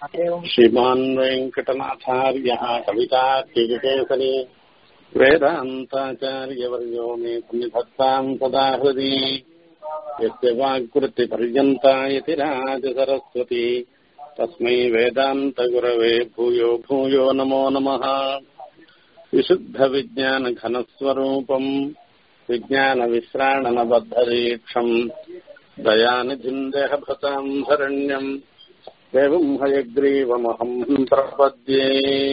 श्रीमान् वेङ्कटनाथार्यः कवितार्किकेसरी वेदान्ताचार्यवर्यो मे पुण्यभक्ताम् सदा हृदि यस्य वाक्कृतिपर्यन्ता यति राजसरस्वती तस्मै वेदान्तगुरवे भूयो भूयो नमो नमः विशुद्धविज्ञानघनस्वरूपम् विज्ञानविश्राणनबद्धदीक्षम् दयानिधिम् देहभृताम् शरण्यम् தேவம் ஹயக்ரீவமகம் பிரபத்யே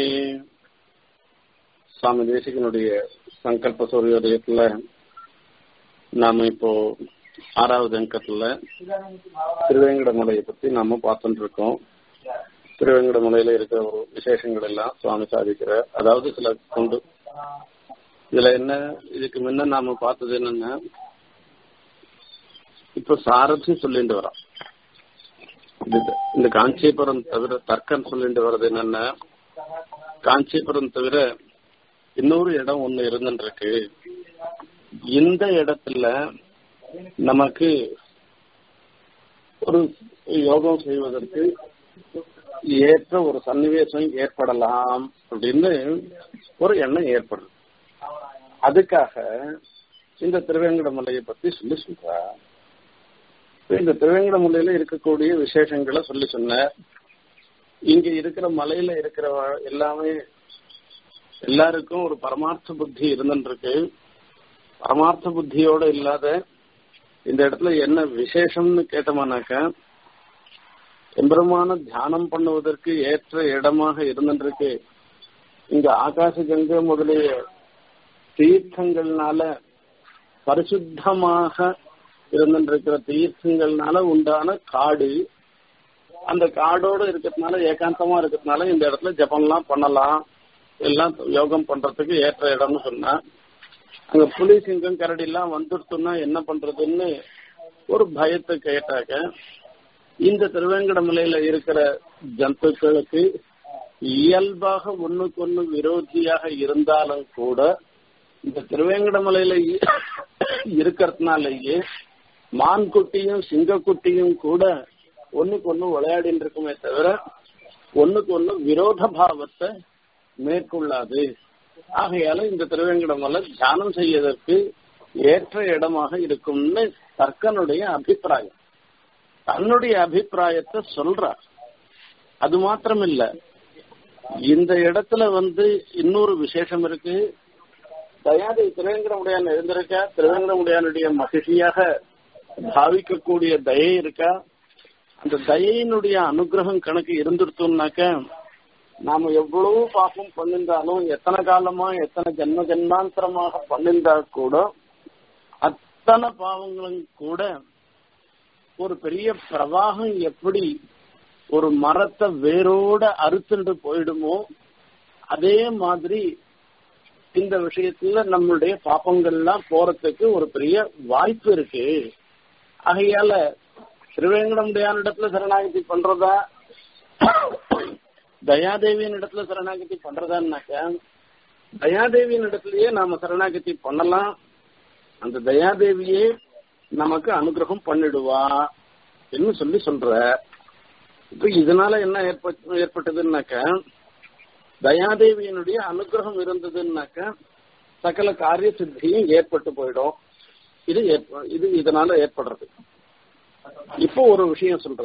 சுவாமி தேசிகனுடைய சங்கல்ப சூரியோதயத்துல நாம இப்போ ஆறாவது அங்கத்துல திருவேங்கடமலையை பத்தி நாம பார்த்துட்டு இருக்கோம் திருவேங்கடமலையில இருக்கிற ஒரு விசேஷங்கள் எல்லாம் சுவாமி சாதிக்கிற அதாவது சில கொண்டு இதுல என்ன இதுக்கு முன்ன நாம பார்த்தது என்னன்னா இப்ப சாரதி சொல்லிட்டு வரோம் இந்த காஞ்சிபுரம் தவிர தர்க்கம் சொல்லிட்டு வர்றது என்னன்னா காஞ்சிபுரம் தவிர இன்னொரு இடம் ஒண்ணு இருந்துருக்கு இந்த இடத்துல நமக்கு ஒரு யோகம் செய்வதற்கு ஏற்ற ஒரு சன்னிவேசம் ஏற்படலாம் அப்படின்னு ஒரு எண்ணம் ஏற்படுது அதுக்காக இந்த திருவேங்கடமலையை பத்தி சொல்லி சொல்றா இந்த திருவேங்கடமலையில இருக்கக்கூடிய விசேஷங்களை சொல்லி சொன்னார் இங்க இருக்கிற மலையில இருக்கிற எல்லாமே எல்லாருக்கும் ஒரு பரமார்த்த புத்தி இருந்துருக்கு பரமார்த்த புத்தியோட இல்லாத இந்த இடத்துல என்ன விசேஷம்னு கேட்டோம்னாக்க எம்பெருமான தியானம் பண்ணுவதற்கு ஏற்ற இடமாக இருந்துருக்கு இங்க ஆகாச கங்கை முதலிய தீர்த்தங்கள்னால பரிசுத்தமாக இருந்துருக்கிற தீர்த்தங்கள்னால உண்டான காடு அந்த காடோடு இருக்கிறதுனால ஏகாந்தமா இருக்கிறதுனால இந்த இடத்துல ஜபம்லாம் பண்ணலாம் எல்லாம் யோகம் பண்றதுக்கு ஏற்ற இடம்னு சொன்னா அங்க புலி சிங்கம் கரடி எல்லாம் வந்துடுத்துன்னா என்ன பண்றதுன்னு ஒரு பயத்தை கேட்டாக்க இந்த திருவேங்கடமலையில இருக்கிற ஜந்துக்களுக்கு இயல்பாக ஒண்ணுக்கு ஒண்ணு விரோதியாக இருந்தாலும் கூட இந்த திருவேங்கடமலையில இருக்கிறதுனாலயே மான் குட்டியும் சிங்கக்குட்டியும் கூட ஒண்ணுக்கு ஒண்ணு விளையாடிட்டு இருக்குமே தவிர ஒண்ணுக்கு ஒண்ணு விரோத பாவத்தை மேற்கொள்ளாது ஆகையால இந்த திருவேங்கடமலை தியானம் செய்வதற்கு ஏற்ற இடமாக இருக்கும்னு தர்க்கனுடைய அபிப்பிராயம் தன்னுடைய அபிப்பிராயத்தை சொல்றார் அது மாத்திரம் இல்ல இந்த இடத்துல வந்து இன்னொரு விசேஷம் இருக்கு தயாதேவி திருவேங்கடமுடையான் எழுந்திருக்கா திருவேங்கடமுடையானுடைய மகிழ்ச்சியாக பாவிக்கக்கூடிய தயை இருக்கா அந்த தயையினுடைய அனுகிரகம் கணக்கு இருந்துருத்தோம்னாக்க நாம எவ்வளவு பாப்பம் பண்ணிருந்தாலும் எத்தனை காலமா எத்தனை ஜென்ம ஜென்மாந்தரமாக பண்ணிருந்தா கூட அத்தனை பாவங்களும் கூட ஒரு பெரிய பிரவாகம் எப்படி ஒரு மரத்தை வேரோட அறுத்துட்டு போயிடுமோ அதே மாதிரி இந்த விஷயத்துல நம்மளுடைய பாப்பங்கள்லாம் போறதுக்கு ஒரு பெரிய வாய்ப்பு இருக்கு ஆகையால திருவேங்கடமுடையான இடத்துல சரணாகதி பண்றதா தயாதேவியின் இடத்துல சரணாகதி பண்றதான்னாக்க தயாதேவியின் இடத்துலயே நாம சரணாகதி பண்ணலாம் அந்த தயாதேவியே நமக்கு அனுகிரகம் பண்ணிடுவா என்று சொல்லி சொல்ற இப்ப இதனால என்ன ஏற்பட்டதுன்னாக்க தயாதேவியினுடைய அனுகிரகம் இருந்ததுன்னாக்க சகல காரிய சித்தியும் ஏற்பட்டு போயிடும் இது இது இதனால ஏற்படுறது இப்போ ஒரு விஷயம் சொல்ற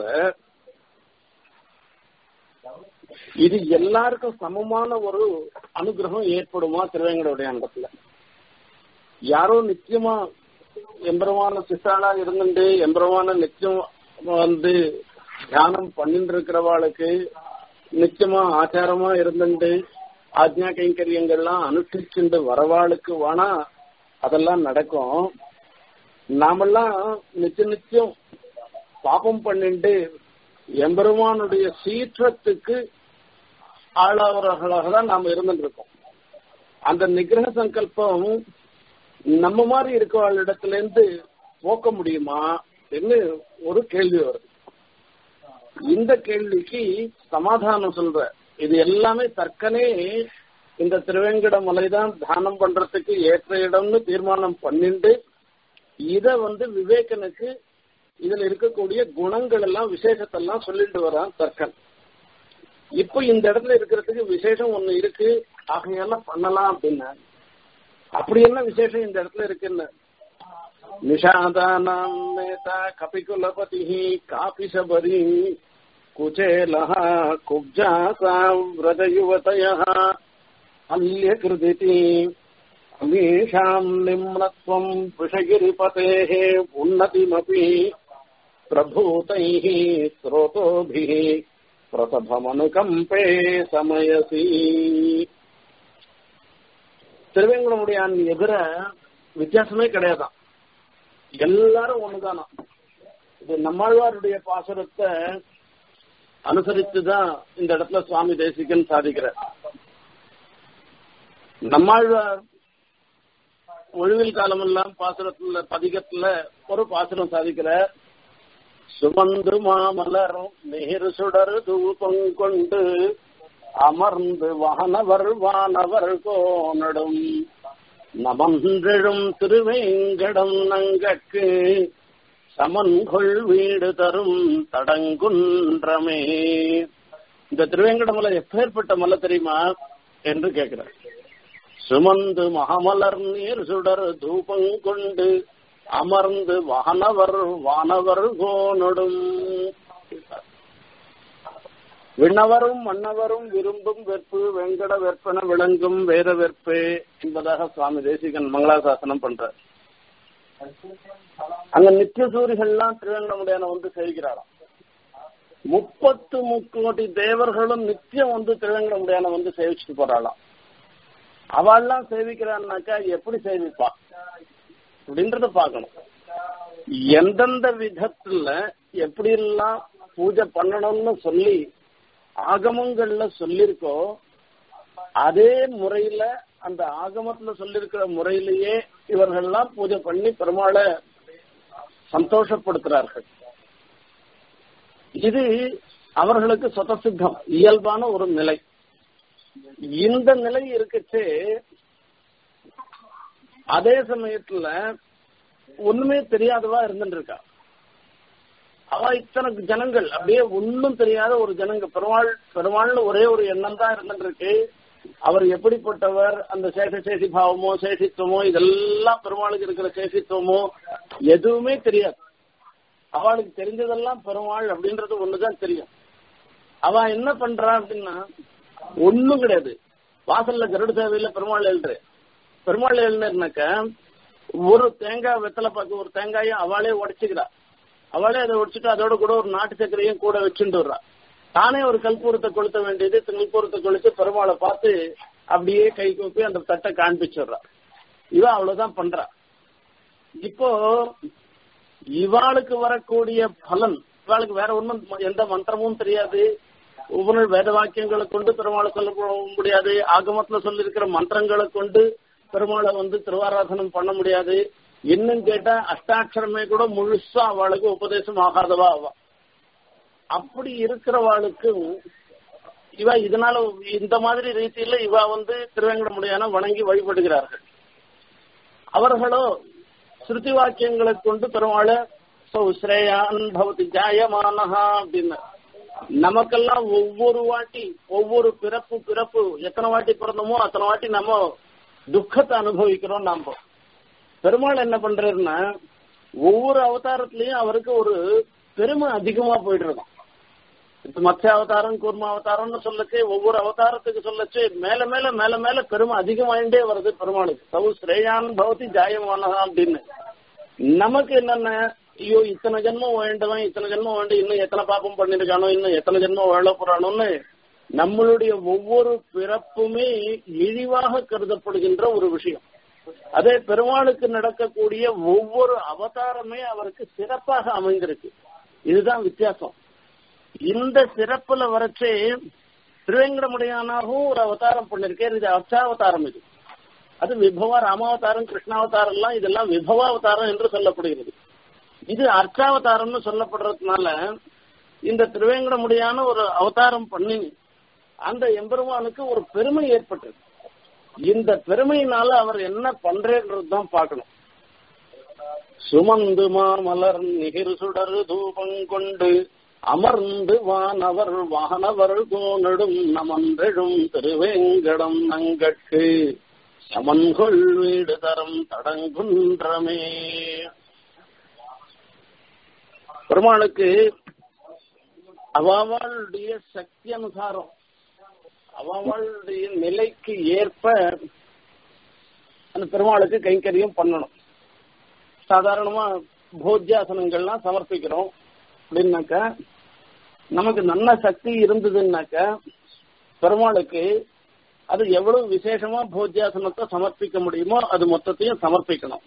இது எல்லாருக்கும் சமமான ஒரு அனுகிரகம் ஏற்படுமா திருவேங்கடைய இடத்துல யாரோ நிச்சயமா எம்பரமான சிசாலா இருந்துட்டு எம்பரமான நிச்சயம் வந்து தியானம் பண்ணிட்டு இருக்கிறவாளுக்கு நிச்சயமா ஆச்சாரமா இருந்துட்டு ஆஜ்ஞா கைங்கரியங்கள்லாம் அனுஷ்டிச்சுட்டு வரவாளுக்கு வேணா அதெல்லாம் நடக்கும் நாமெல்லாம் நிச்சய நிச்சயம் பாபம் பண்ணிட்டு எம்பெருமானுடைய சீற்றத்துக்கு ஆளாவர்களாக தான் நாம இருந்துட்டு இருக்கோம் அந்த நிகிரக சங்கல்பம் நம்ம மாதிரி இருக்கிற இடத்துல இருந்து போக்க முடியுமா என்று ஒரு கேள்வி வருது இந்த கேள்விக்கு சமாதானம் சொல்ற இது எல்லாமே தற்கனே இந்த திருவேங்கட மலைதான் தானம் பண்றதுக்கு ஏற்ற இடம்னு தீர்மானம் பண்ணிட்டு இத வந்து விவேகனுக்கு இதுல இருக்கக்கூடிய குணங்கள் எல்லாம் விசேஷத்தெல்லாம் சொல்லிட்டு வரான் தர்க்கன் இப்போ இந்த இடத்துல இருக்கிறதுக்கு விசேஷம் ஒண்ணு இருக்கு ஆகையால பண்ணலாம் அப்படின்னா அப்படி என்ன விசேஷம் இந்த இடத்துல இருக்குன்னு நிஷாதானாம் நேதா கபிகுலபதி காபி சபரி குச்சேலः குப்ஜாசா व्रजयुवतयः अल्यकृदिति अमीषाम् निम्नत्वम् विषगिरिपतेः उन्नतिमपि प्रभूतैः स्रोतोभिः பிரசபமனுகம்பே சமயசி திருவேங்கடமுடியான் எதிர வித்தியாசமே கிடையாதான் எல்லாரும் ஒண்ணுதானா இது நம்மாழ்வாருடைய பாசுரத்தை அனுசரித்துதான் இந்த இடத்துல சுவாமி தேசிகன் சாதிக்கிறார் நம்மாழ்வார் ஒழிவில் காலமெல்லாம் பாசுரத்துல பதிகத்துல ஒரு பாசுரம் சாதிக்கிறார் சுமந்து மாமலர் நேரு சுடர் தூபம் கொண்டு அமர்ந்து வானவர் வானவர் கோனடும் நமன்றெழும் திருவேங்கடம் நங்கக்கு சமன்கொள் வீடு தரும் தடங்குன்றமே இந்த திருவேங்கடமலை எப்பேற்பட்ட மலை தெரியுமா என்று கேட்கிறார் சுமந்து மகமலர் நீர் சுடர் தூபம் கொண்டு அமர்ந்து வானவர் வானவர் கோனொடும் விண்ணவரும் மன்னவரும் விரும்பும் வெற்பு வெங்கட வெற்பன விளங்கும் வேத வெற்பு என்பதாக சுவாமி தேசிகன் மங்களாசாசனம் பண்றார் அங்க நித்திய சூரிகள்லாம் திருவேங்கடமுடியான வந்து சேவிக்கிறாராம் முப்பத்து முக்கோடி தேவர்களும் நித்தியம் வந்து திருவேங்கடமுடியான வந்து சேவிச்சுட்டு போறாளாம் அவள்லாம் சேவிக்கிறான்னாக்கா எப்படி சேவிப்பா அப்படின்றத பார்க்கணும் எந்தெந்த விதத்துல எப்படி எல்லாம் பூஜை பண்ணணும்னு சொல்லி ஆகமங்கள்ல சொல்லிருக்கோ அதே முறையில அந்த ஆகமத்துல சொல்லிருக்கிற முறையிலேயே இவர்கள்லாம் பூஜை பண்ணி பெருமாளை சந்தோஷப்படுத்துறார்கள் இது அவர்களுக்கு சொதசித்தம் இயல்பான ஒரு நிலை இந்த நிலை இருக்கச்சே அதே சமயத்துல ஒண்ணுமே தெரியாதவா இருந்துட்டு இருக்கா அவ இத்தனை ஜனங்கள் அப்படியே ஒன்னும் தெரியாத ஒரு ஜனங்க பெருமாள் பெருமாள்னு ஒரே ஒரு எண்ணம் தான் இருந்துட்டு இருக்கு அவர் எப்படிப்பட்டவர் அந்த சேஷ சேஷி பாவமோ சேஷித்துவமோ இதெல்லாம் பெருமாளுக்கு இருக்கிற சேஷித்துவமோ எதுவுமே தெரியாது அவளுக்கு தெரிஞ்சதெல்லாம் பெருமாள் அப்படின்றது ஒண்ணுதான் தெரியும் அவ என்ன பண்றா அப்படின்னா ஒண்ணும் கிடையாது வாசல்ல கருடு சேவையில பெருமாள் எழுதுற பெருமாள் எழுதுனாக்க ஒரு தேங்காய் வெத்தலை பார்க்க ஒரு தேங்காயும் அவளே உடைச்சுக்கிறா அவளே அதை உடைச்சிட்டு அதோட கூட ஒரு நாட்டு சக்கரையும் கூட வச்சுட்டு வர்றா தானே ஒரு கல்பூரத்தை கொளுத்த வேண்டியது கல்பூரத்தை கொளுத்து பெருமாளை பார்த்து அப்படியே கை கூப்பி அந்த தட்டை காண்பிச்சிடுறா இவ அவ்வளவுதான் பண்றா இப்போ இவாளுக்கு வரக்கூடிய பலன் இவாளுக்கு வேற ஒன்றும் எந்த மந்திரமும் தெரியாது ஒவ்வொரு வேத வாக்கியங்களை கொண்டு பெருமாளை சொல்ல முடியாது ஆகமத்துல சொல்லியிருக்கிற மந்திரங்களை கொண்டு பெருமாளை வந்து திருவாராதனம் பண்ண முடியாது இன்னும் கேட்டா அஷ்டாட்சரமே கூட முழுசா அவளுக்கு உபதேசம் ஆகாதவா அவ அப்படி இருக்கிறவாளுக்கு இவ இதனால இந்த மாதிரி ரீதியில இவ வந்து திருவேங்கடமுடியான வணங்கி வழிபடுகிறார்கள் அவர்களோ ஸ்ருதி வாக்கியங்களை கொண்டு பெருமாளை ஸ்ரேயான் பவதி ஜாயமானஹா அப்படின்னு நமக்கெல்லாம் ஒவ்வொரு வாட்டி ஒவ்வொரு பிறப்பு பிறப்பு எத்தனை வாட்டி பிறந்தோமோ அத்தனை வாட்டி நம்ம துக்கத்தை அனுபவிக்கிறோம் நாம பெருமாள் என்ன பண்றாருன்னா ஒவ்வொரு அவதாரத்திலயும் அவருக்கு ஒரு பெருமை அதிகமா போயிட்டு இருக்கும் இப்ப மத்திய அவதாரம் கூர்ம அவதாரம்னு சொல்லச்சு ஒவ்வொரு அவதாரத்துக்கு சொல்லச்சு மேல மேல மேல மேல பெருமை அதிகமாயிட்டே வருது பெருமாளுக்கு சவு ஸ்ரேயான் பவதி ஜாயமானதா அப்படின்னு நமக்கு என்னென்ன ஐயோ இத்தனை ஜென்மம் வேண்டவன் இத்தனை ஜென்மம் வேண்டு இன்னும் எத்தனை பாப்பம் பண்ணிருக்கானோ இன்னும் எத்தனை ஜென்மம் வாழ போறானோன்னு நம்மளுடைய ஒவ்வொரு பிறப்புமே இழிவாக கருதப்படுகின்ற ஒரு விஷயம் அதே பெருமாளுக்கு நடக்கக்கூடிய ஒவ்வொரு அவதாரமே அவருக்கு சிறப்பாக அமைந்திருக்கு இதுதான் வித்தியாசம் இந்த சிறப்புல வரைச்சே திருவேங்கடமுடையானாகவும் ஒரு அவதாரம் பண்ணிருக்கேன் இது அர்ச்சாவதாரம் இது அது விபவ ராமாவதாரம் கிருஷ்ணாவதாரம் எல்லாம் இதெல்லாம் விபவாவதாரம் என்று சொல்லப்படுகிறது இது அர்ச்சாவதாரம்னு சொல்லப்படுறதுனால இந்த திருவேங்கடமுடியான ஒரு அவதாரம் பண்ணி அந்த எம்பெருமானுக்கு ஒரு பெருமை ஏற்பட்டது இந்த பெருமையினால அவர் என்ன பண்றேன்றது தான் பார்க்கணும் சுமந்து மாமலர் நிகிர் சுடர் தூபம் கொண்டு அமர்ந்து வானவர் வானவர் கோனடும் நமன்றெழும் திருவேங்கடம் நங்கட்கு சமன்கொள் வீடு தரம் தடங்குன்றமே பெருமாளுக்கு அவளுடைய சக்தி அனுசாரம் அவளுடைய நிலைக்கு ஏற்ப அந்த பெருமாளுக்கு கைங்கரியம் பண்ணணும் சாதாரணமா போஜ்யாசனங்கள்லாம் சமர்ப்பிக்கிறோம் அப்படின்னாக்க நமக்கு நல்ல சக்தி இருந்ததுன்னாக்க பெருமாளுக்கு அது எவ்வளவு விசேஷமா போஜ்யாசனத்தை சமர்ப்பிக்க முடியுமோ அது மொத்தத்தையும் சமர்ப்பிக்கணும்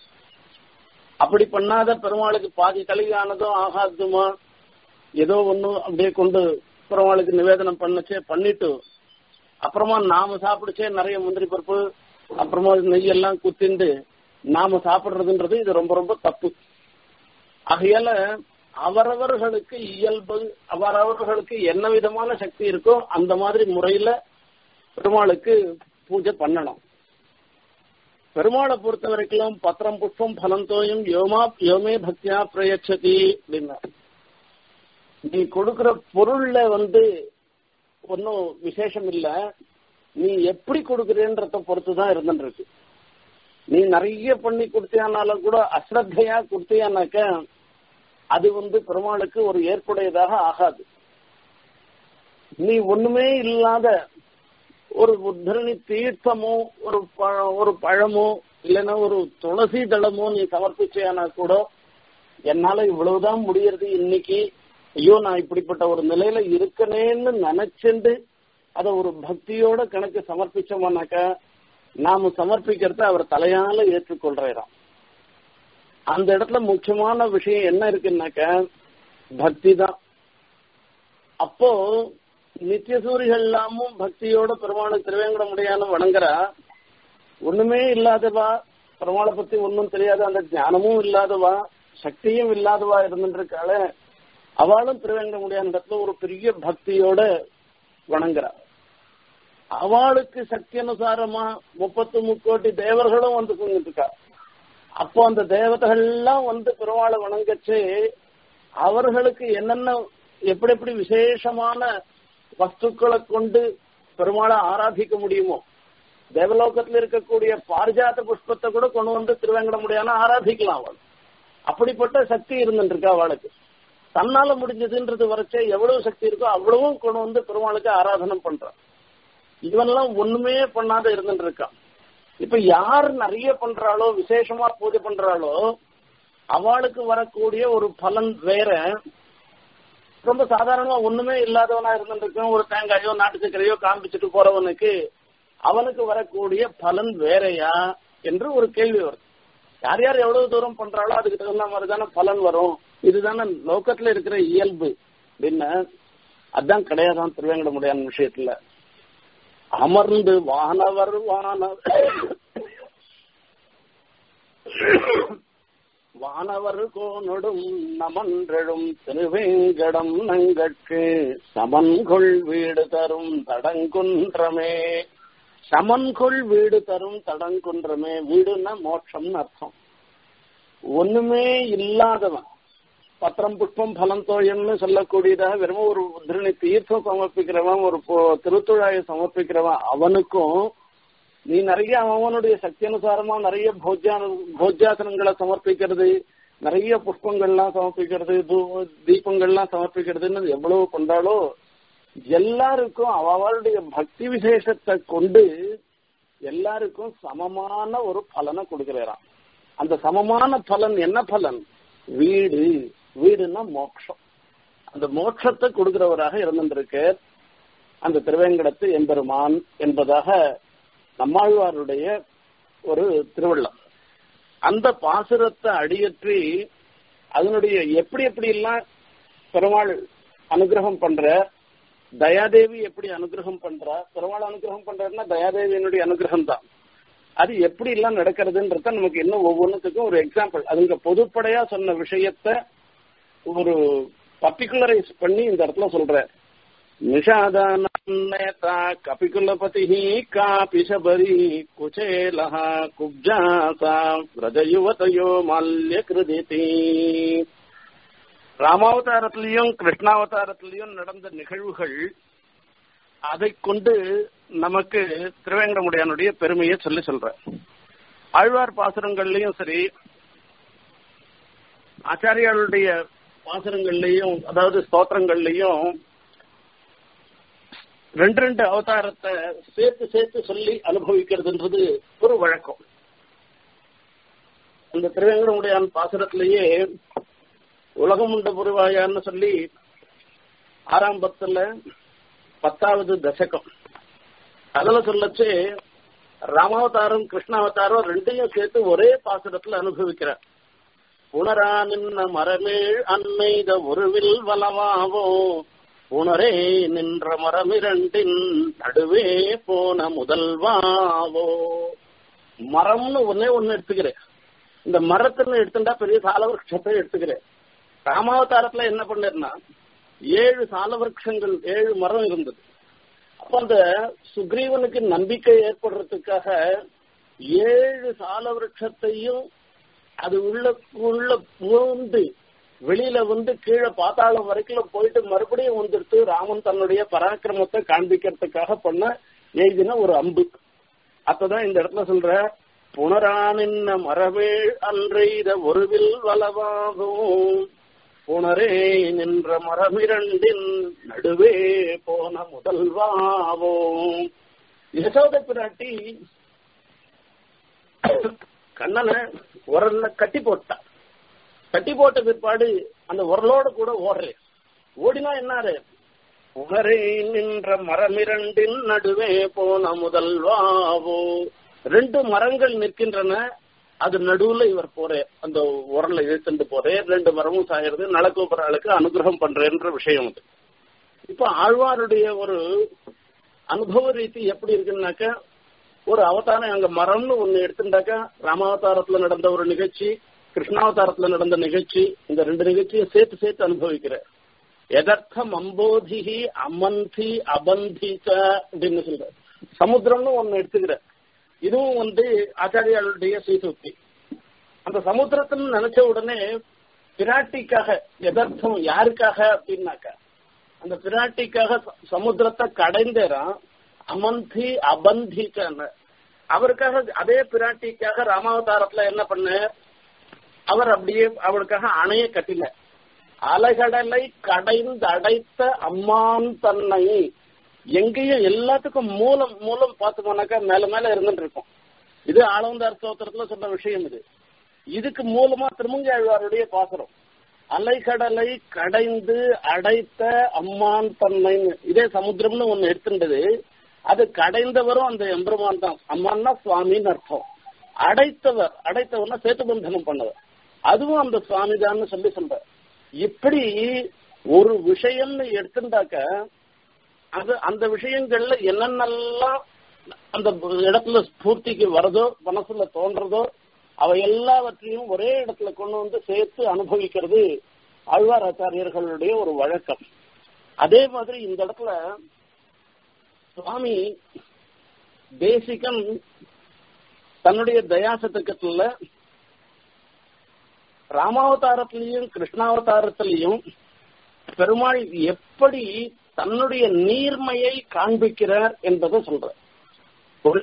அப்படி பண்ணாத பெருமாளுக்கு பாதி கலியானதோ ஆகாதுமோ ஏதோ ஒண்ணு அப்படியே கொண்டு பெருமாளுக்கு நிவேதனம் பண்ணச்சே பண்ணிட்டு அப்புறமா நாம சாப்பிடுச்சே நிறைய முந்திரி பருப்பு அப்புறமா நெய்யெல்லாம் குத்திண்டு நாம சாப்பிடுறதுன்றது இது ரொம்ப ரொம்ப தப்பு ஆகையால அவரவர்களுக்கு இயல்பு அவரவர்களுக்கு என்ன விதமான சக்தி இருக்கோ அந்த மாதிரி முறையில பெருமாளுக்கு பூஜை பண்ணணும் பெருமாளை பொறுத்த வரைக்கும் பத்திரம் புஷ்பம் பலந்தோயும் யோமா யோமே பக்தியா பிரயச்சதி அப்படின்னா நீ கொடுக்கிற பொருள்ல வந்து ஒன்னும் விசேஷம் இல்ல நீ எப்படி கொடுக்குறேன்றத பொறுத்துதான் இருந்துருக்கு நீ நிறைய பண்ணி கொடுத்தியானாலும் கூட அஸ்ரத்தையா கொடுத்தியானாக்க அது வந்து பெருமாளுக்கு ஒரு ஏற்புடையதாக ஆகாது நீ ஒண்ணுமே இல்லாத ஒரு உத்தரணி தீர்த்தமோ ஒரு ஒரு பழமோ இல்லைன்னா ஒரு துளசி தளமோ நீ சமர்ப்பிச்சேனா கூட என்னால இவ்வளவுதான் முடியறது இன்னைக்கு ஐயோ நான் இப்படிப்பட்ட ஒரு நிலையில இருக்கனேன்னு நினைச்சுண்டு அத ஒரு பக்தியோட கணக்கு சமர்ப்பிச்சோம்னாக்கா நாம சமர்ப்பிக்கிறத அவர் தலையால ஏற்றுக்கொள்றாராம் அந்த இடத்துல முக்கியமான விஷயம் என்ன இருக்குன்னாக்க பக்தி தான் அப்போ நித்தியசூரிகள் எல்லாமும் பக்தியோட பெருமாளை திருவேங்கட முடியான்னு வணங்குறா ஒண்ணுமே இல்லாதவா பெருமாளை பத்தி ஒன்னும் தெரியாத அந்த ஞானமும் இல்லாதவா சக்தியும் இல்லாதவா இருந்துருக்காள அவளும் திருவேங்கட முடியாத இடத்துல ஒரு பெரிய பக்தியோட வணங்குறா அவளுக்கு சக்தி அனுசாரமா முப்பத்து முக்கோட்டி தேவர்களும் வந்து குங்கிட்டு இருக்கா அப்போ அந்த தேவதைகள் எல்லாம் வந்து பெருமாளை வணங்கச்சு அவர்களுக்கு என்னென்ன எப்படி எப்படி விசேஷமான வஸ்துக்களை கொண்டு பெருமாளை ஆராதிக்க முடியுமோ தேவலோகத்தில் இருக்கக்கூடிய பாரிஜாத புஷ்பத்தை கூட கொண்டு வந்து திருவேங்கட முடியாம ஆராதிக்கலாம் அவள் அப்படிப்பட்ட சக்தி இருந்துருக்கா அவளுக்கு தன்னால முடிஞ்சதுன்றது வரைச்சே எவ்வளவு சக்தி இருக்கோ அவ்வளவும் கொண்டு வந்து பெருமாளுக்கு ஆராதனம் பண்றான் இவன்லாம் ஒண்ணுமே பண்ணாத இருந்துட்டு இருக்கான் இப்ப யார் நிறைய பண்றாளோ விசேஷமா பூஜை பண்றாளோ அவளுக்கு வரக்கூடிய ஒரு பலன் வேற ரொம்ப சாதாரணமா ஒண்ணுமே இல்லாதவனா இருந்துருக்கும் ஒரு தேங்காயோ நாட்டு சக்கரையோ காண்பிச்சுட்டு போறவனுக்கு அவனுக்கு வரக்கூடிய பலன் வேறையா என்று ஒரு கேள்வி வருது யார் யார் எவ்வளவு தூரம் பண்றாளோ அதுக்கு தகுந்த மாதிரி தானே பலன் வரும் இதுதானே லோக்கத்துல இருக்கிற இயல்பு அப்படின்னு அதான் கிடையாதான் திருவேங்கட முடியாத விஷயத்துல அமர்ந்து வானவர் வானவர் வானவர் கோனொடும் நமன்றெழும் திருவேங்கடம் நங்கட்கு சமன்கொள் வீடு தரும் தடங்குன்றமே சமன்கொள் வீடு தரும் தடங்குன்றமே வீடுன்னா மோட்சம்னு அர்த்தம் ஒண்ணுமே இல்லாதவன் பத்திரம் புஷ்பம் பலம் தோயம்னு சொல்லக்கூடியதாக வெறும் ஒரு திருணி தீர்த்தம் சமர்ப்பிக்கிறவன் ஒரு திருத்துழாயை சமர்ப்பிக்கிறவன் அவனுக்கும் நீ நிறைய அவனுடைய சக்தி அனுசாரமா நிறைய போஜ்யான போஜ்யாசனங்களை சமர்ப்பிக்கிறது நிறைய புஷ்பங்கள்லாம் சமர்ப்பிக்கிறது தீபங்கள்லாம் சமர்ப்பிக்கிறதுன்னு எவ்வளவு கொண்டாலோ எல்லாருக்கும் அவளுடைய பக்தி விசேஷத்தை கொண்டு எல்லாருக்கும் சமமான ஒரு பலனை கொடுக்கிறாராம் அந்த சமமான பலன் என்ன பலன் வீடு வீடுன்னா மோட்சம் அந்த மோட்சத்தை கொடுக்கிறவராக இருந்திருக்கு அந்த திருவேங்கடத்து எம்பெருமான் என்பதாக நம்மாழ்வாருடைய ஒரு திருவிழம் அந்த பாசுரத்தை அடியற்றி அதனுடைய எப்படி எப்படி எல்லாம் பெருமாள் அனுகிரகம் பண்ற தயாதேவி எப்படி அனுகிரகம் பண்றா பெருமாள் அனுகிரகம் பண்றதுன்னா தயாதேவியினுடைய அனுகிரகம் தான் அது எப்படி எல்லாம் நடக்கிறதுன்றத நமக்கு இன்னும் ஒவ்வொன்றுத்துக்கும் ஒரு எக்ஸாம்பிள் அதுங்க பொதுப்படையா சொன்ன விஷயத்த ஒரு பர்டிகுலரைஸ் பண்ணி இந்த இடத்துல சொல்ற நிஷாதானேதா கபிகுலபதி காபி சபரி குச்சேலஹ குப்ஜாசா விரஜயுவதயோ மால்ய கிருதிதி ராமாவதாரத்திலையும் கிருஷ்ணாவதாரத்திலையும் நடந்த நிகழ்வுகள் அதை கொண்டு நமக்கு திருவேங்கடமுடையானுடைய பெருமையை சொல்லி சொல்ற ஆழ்வார் பாசுரங்கள்லயும் சரி ஆச்சாரியாளுடைய பாசுரங்கள்லயும் அதாவது ஸ்தோத்திரங்கள்லயும் ரெண்டு ரெண்டு அவதாரத்தை சேர்த்து சேர்த்து சொல்லி அனுபவிக்கிறதுன்றது ஒரு வழக்கம் அந்த திருவேங்கடமுடையான் பாசுரத்திலேயே உலகம் உண்ட புரிவாயான்னு சொல்லி ஆரம்பத்துல பத்தாவது தசகம் அதுல சொல்லச்சு ராமாவதாரம் கிருஷ்ணாவதாரம் ரெண்டையும் சேர்த்து ஒரே பாசுரத்துல அனுபவிக்கிறார் உணரா நின்ன மரமேழ் அன்னைத ஒருவில் வளமாவோ உணரே நின்ற மரமிரண்டின் நடுவே போன முதல்வாவோ மரம்னு ஒன்னே ஒன்னு எடுத்துக்கிறேன் இந்த மரத்துல எடுத்துட்டா பெரிய சாலவிருஷத்தை எடுத்துக்கிறேன் ராமாவதாரத்துல என்ன பண்ணேன்னா ஏழு சாலவிருஷங்கள் ஏழு மரம் இருந்தது அப்ப அந்த சுக்ரீவனுக்கு நம்பிக்கை ஏற்படுறதுக்காக ஏழு சாலவிருஷத்தையும் அது உள்ள உள்ள பூந்து வெளியில வந்து கீழே பாத்தாளம் வரைக்கும் போயிட்டு மறுபடியும் வந்துடுத்து ராமன் தன்னுடைய பராக்கிரமத்தை காண்பிக்கிறதுக்காக பண்ண எழுதின ஒரு அம்பு அப்பதான் இந்த இடத்துல சொல்ற புனரானின்ன மரவேள் அன்றைத ஒருவில் வளவாகும் புனரே நின்ற மரமிரண்டின் நடுவே போன முதல்வாவோம் யசோத பிராட்டி கண்ணனை உரல்ல கட்டி போட்டா கட்டி போட்ட பிற்பாடு அந்த உரலோட கூட ஓடுறே ஓடினா என்னாரு உணரே நின்ற மரமிரண்டின் நடுவே போன முதல்வாவோ ரெண்டு மரங்கள் நிற்கின்றன அது நடுவுல இவர் போறே அந்த உரலை இழுத்துட்டு போறே ரெண்டு மரமும் சாகிறது நலகோபுராளுக்கு அனுகிரகம் பண்றேன்ற விஷயம் அது இப்ப ஆழ்வாருடைய ஒரு அனுபவ ரீதி எப்படி இருக்குன்னாக்க ஒரு அவதாரம் அங்க மரம்னு ஒண்ணு எடுத்துட்டாக்கா ராமாவதாரத்துல நடந்த ஒரு நிகழ்ச்சி கிருஷ்ணாவதாரத்துல நடந்த நிகழ்ச்சி இந்த ரெண்டு நிகழ்ச்சியும் சேர்த்து சேர்த்து அனுபவிக்கிற எதர்த்தம் அம்போதிகி அமந்தி அபந்திச்ச அப்படின்னு சொல்ற சமுத்திரம்னு ஒண்ணு எடுத்துக்கிற இதுவும் வந்து ஆச்சாரியாளுடைய சீசுக்தி அந்த சமுத்திரத்தில் நினைச்ச உடனே பிராட்டிக்காக எதர்த்தம் யாருக்காக அப்படின்னாக்கா அந்த பிராட்டிக்காக சமுத்திரத்தை கடைந்தேறான் அமந்தி அபந்திக்கான அவருக்காக அதே பிராட்டிக்காக ராமாவதாரத்துல என்ன பண்ண அவர் அப்படியே அவளுக்காக அணைய கட்டில அலைகடலை கடைந்து அடைத்த அம்மான் தன்னை எங்கேயும் எல்லாத்துக்கும் மூலம் மூலம் பார்த்துக்கோனாக்கா மேல மேல இருந்துட்டு இருக்கும் இது ஆளவந்தார் ஸ்தோத்திரத்துல சொன்ன விஷயம் இது இதுக்கு மூலமா திருமங்காழ்வாருடைய பாசுரம் அலைகடலை கடைந்து அடைத்த அம்மான் தன்மைன்னு இதே சமுத்திரம்னு ஒண்ணு எடுத்துட்டது அது கடைந்தவரும் அந்த எம்பெருமான் தான் அம்மான்னா சுவாமின்னு அர்த்தம் அடைத்தவர் அடைத்தவர்னா சேத்து பந்தனம் பண்ணவர் அதுவும் அந்த சுவாமி தான் சொல்லி சொல்ற இப்படி ஒரு விஷயம்னு எடுத்துட்டாக்க அது அந்த விஷயங்கள்ல என்னென்னலாம் அந்த இடத்துல ஸ்பூர்த்திக்கு வருதோ மனசுல தோன்றதோ அவை எல்லாவற்றையும் ஒரே இடத்துல கொண்டு வந்து சேர்த்து அனுபவிக்கிறது ஆழ்வார் ஆச்சாரியர்களுடைய ஒரு வழக்கம் அதே மாதிரி இந்த இடத்துல சுவாமி தேசிகன் தன்னுடைய தயாசத்துக்கத்துல ராமாவதாரத்திலையும் கிருஷ்ணாவதாரத்திலையும் பெருமாள் எப்படி தன்னுடைய நீர்மையை காண்பிக்கிறார் என்பதை சொல்ற ஒரு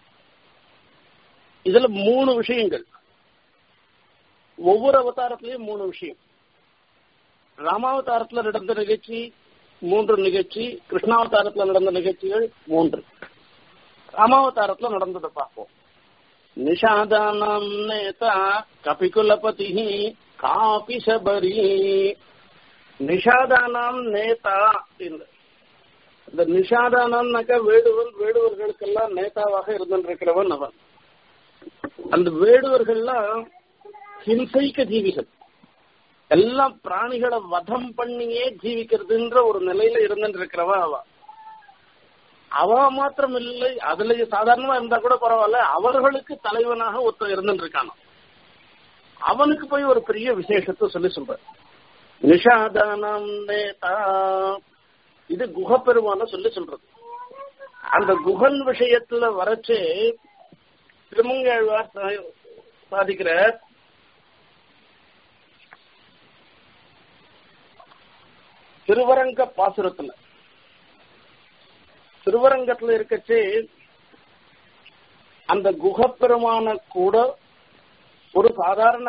இதுல மூணு விஷயங்கள் ஒவ்வொரு அவதாரத்திலையும் மூணு விஷயம் ராமாவதாரத்துல நடந்த நிகழ்ச்சி மூன்று நிகழ்ச்சி கிருஷ்ணாவதாரத்துல நடந்த நிகழ்ச்சிகள் மூன்று ராமாவதாரத்துல நடந்ததை பார்ப்போம் நிஷாதானம் நேதா கபிகுலபதி காபி சபரி நிஷாதானாம் நேதா அப்படின்னு இந்த நிஷாதானாம்னாக்கா வேடுவன் வேடுவர்களுக்கெல்லாம் நேதாவாக இருந்திருக்கிறவன் அவன் அந்த வேடுவர்கள்லாம் ஹிம்சைக்க ஜீவிகள் எல்லாம் பிராணிகளை வதம் பண்ணியே ஜீவிக்கிறதுன்ற ஒரு நிலையில இருந்துருக்கிறவ அவ அவ மாத்திரம் இல்லை அதுல சாதாரணமா இருந்தா கூட பரவாயில்ல அவர்களுக்கு தலைவனாக ஒருத்தர் இருந்துட்டு இருக்கானோ அவனுக்கு போய் ஒரு பெரிய விசேஷத்தை சொல்லி சொல்ற நிஷாதானம் நேதா இது குகப்பெருமான சொல்லி சொல்றது அந்த குகன் விஷயத்துல வரச்சு திருமங்கழ்வார் சாதிக்கிற திருவரங்க பாசுரத்துல திருவரங்கத்துல இருக்கச்சே அந்த குகப்பெருமான கூட ஒரு சாதாரண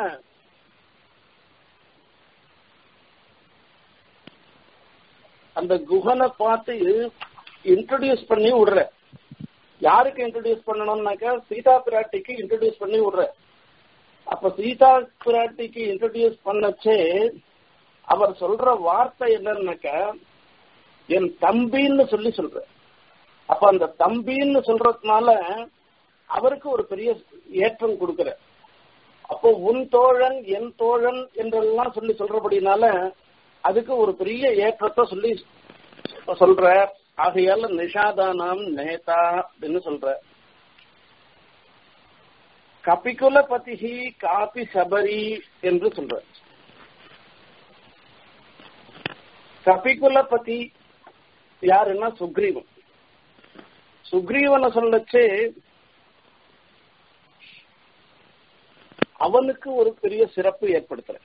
அந்த குகனை பார்த்து இன்ட்ரடியூஸ் பண்ணி விடுற யாருக்கு இன்ட்ரடியூஸ் பண்ணணும்னாக்கா சீதா பிராட்டிக்கு இன்ட்ரடியூஸ் பண்ணி விடுற அப்ப சீதா பிராட்டிக்கு இன்ட்ரடியூஸ் பண்ணச்சே அவர் சொல்ற வார்த்தை என்னன்னாக்கா என் தம்பின்னு சொல்லி சொல்ற அப்ப அந்த தம்பின்னு சொல்றதுனால அவருக்கு ஒரு பெரிய ஏற்றம் கொடுக்கிற அப்போ உன் தோழன் என் தோழன் என்றெல்லாம் சொல்லி சொல்றபடினால அதுக்கு ஒரு பெரிய ஏற்றத்தை சொல்லி சொல்ற ஆகையால நிஷாதானாம் நேதா அப்படின்னு சொல்ற கபிகுல பதிகி காபி சபரி என்று சொல்ற கபிகுலபதி யாருன்னா சுக்ரீவன் சுக்ரீவனை சொல்லச்சே அவனுக்கு ஒரு பெரிய சிறப்பு ஏற்படுத்துற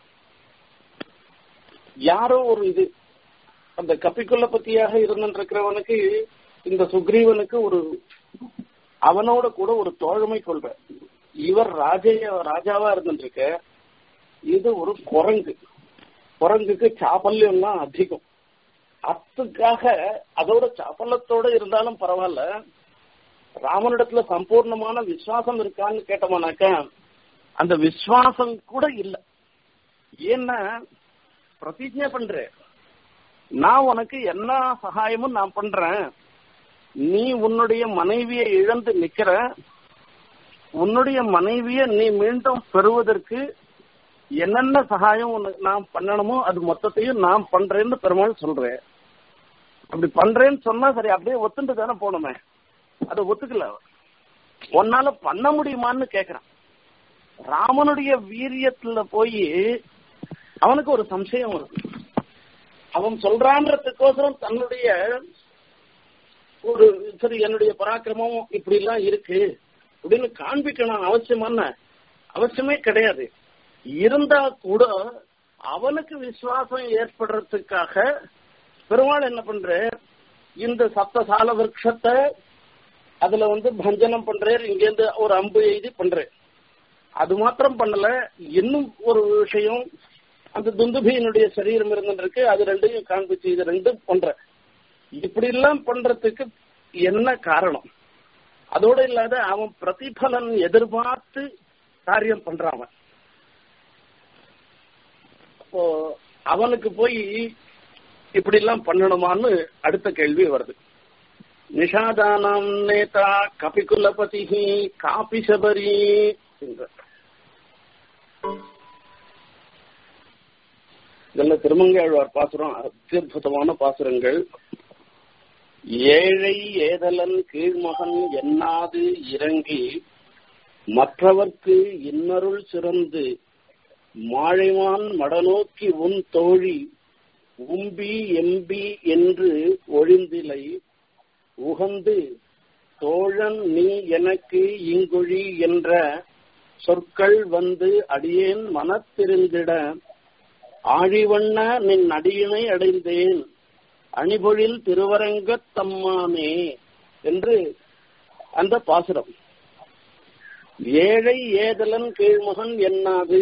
யாரோ ஒரு இது அந்த கபிக்குலபதியாக இருந்திருக்கிறவனுக்கு இந்த சுக்ரீவனுக்கு ஒரு அவனோட கூட ஒரு தோழமை கொள்ற இவர் ராஜைய ராஜாவா இருந்துருக்க இது ஒரு குரங்கு குரங்குக்கு சாப்பல்யம்லாம் அதிகம் அத்துக்காக அதோட சாப்பல்லத்தோட இருந்தாலும் பரவாயில்ல ராமனிடத்துல சம்பூர்ணமான விசுவாசம் இருக்கான்னு கேட்டோம்னாக்கா அந்த விசுவாசம் கூட இல்லை ஏன்னா பிரதிஜை பண்றேன் நான் உனக்கு என்ன சகாயமும் நான் பண்றேன் நீ உன்னுடைய மனைவியை இழந்து நிக்கிற உன்னுடைய மனைவிய நீ மீண்டும் பெறுவதற்கு என்னென்ன சகாயம் உனக்கு நான் பண்ணணுமோ அது மொத்தத்தையும் நான் பண்றேன்னு பெருமாள் சொல்றேன் அப்படி பண்றேன்னு சொன்னா சரி அப்படியே ஒத்துண்டு தானே போகணுமே அதை ஒத்துக்கல உன்னால பண்ண முடியுமான்னு கேக்குறான் ராமனுடைய வீரியத்துல போய் அவனுக்கு ஒரு சம்சயம் இருக்கு அவன் சொல்றான்றதுக்கோசரம் தன்னுடைய ஒரு சரி என்னுடைய பராக்கிரமம் இப்படி எல்லாம் இருக்கு அப்படின்னு காண்பிக்கணும் அவசியமான அவசியமே கிடையாது இருந்தா கூட அவனுக்கு விசுவாசம் ஏற்படுறதுக்காக பெருமாள் என்ன பண்ற இந்த சப்தசால விரக்ஷத்தை அதுல வந்து பஞ்சனம் பண்றார் இங்கேருந்து ஒரு அம்பு எழுதி பண்றேன் அது மாத்திரம் பண்ணல இன்னும் ஒரு விஷயம் அந்த துந்துபியினுடைய சரீரம் இருந்துருக்கு அது ரெண்டையும் காண்பிச்சு இது ரெண்டும் பண்ற இப்படி எல்லாம் பண்றதுக்கு என்ன காரணம் அதோட இல்லாத அவன் பிரதிபலன் எதிர்பார்த்து காரியம் பண்றான் அவன் அப்போ அவனுக்கு போய் இப்படி எல்லாம் பண்ணணுமான்னு அடுத்த கேள்வி வருது நிஷாதானாம் நேதா கபிகுலபதி காபி சபரி இதெல்லாம் திருமங்கையாழ்வார் பாசுரம் அத்தியுதமான பாசுரங்கள் ஏழை ஏதலன் கீழ்மகன் எண்ணாது இறங்கி மற்றவர்க்கு இன்னருள் சிறந்து மாழைவான் மடநோக்கி உன் தோழி உம்பி எம்பி என்று ஒழிந்திலை உகந்து தோழன் நீ எனக்கு இங்கொழி என்ற சொற்கள் வந்து அடியேன் மனத்திருந்திட ஆழிவண்ண நின் அடியினை அடைந்தேன் அணிபொழில் திருவரங்கத் தம்மானே என்று அந்த பாசுரம் ஏழை ஏதலன் கீழ்மகன் என்னாது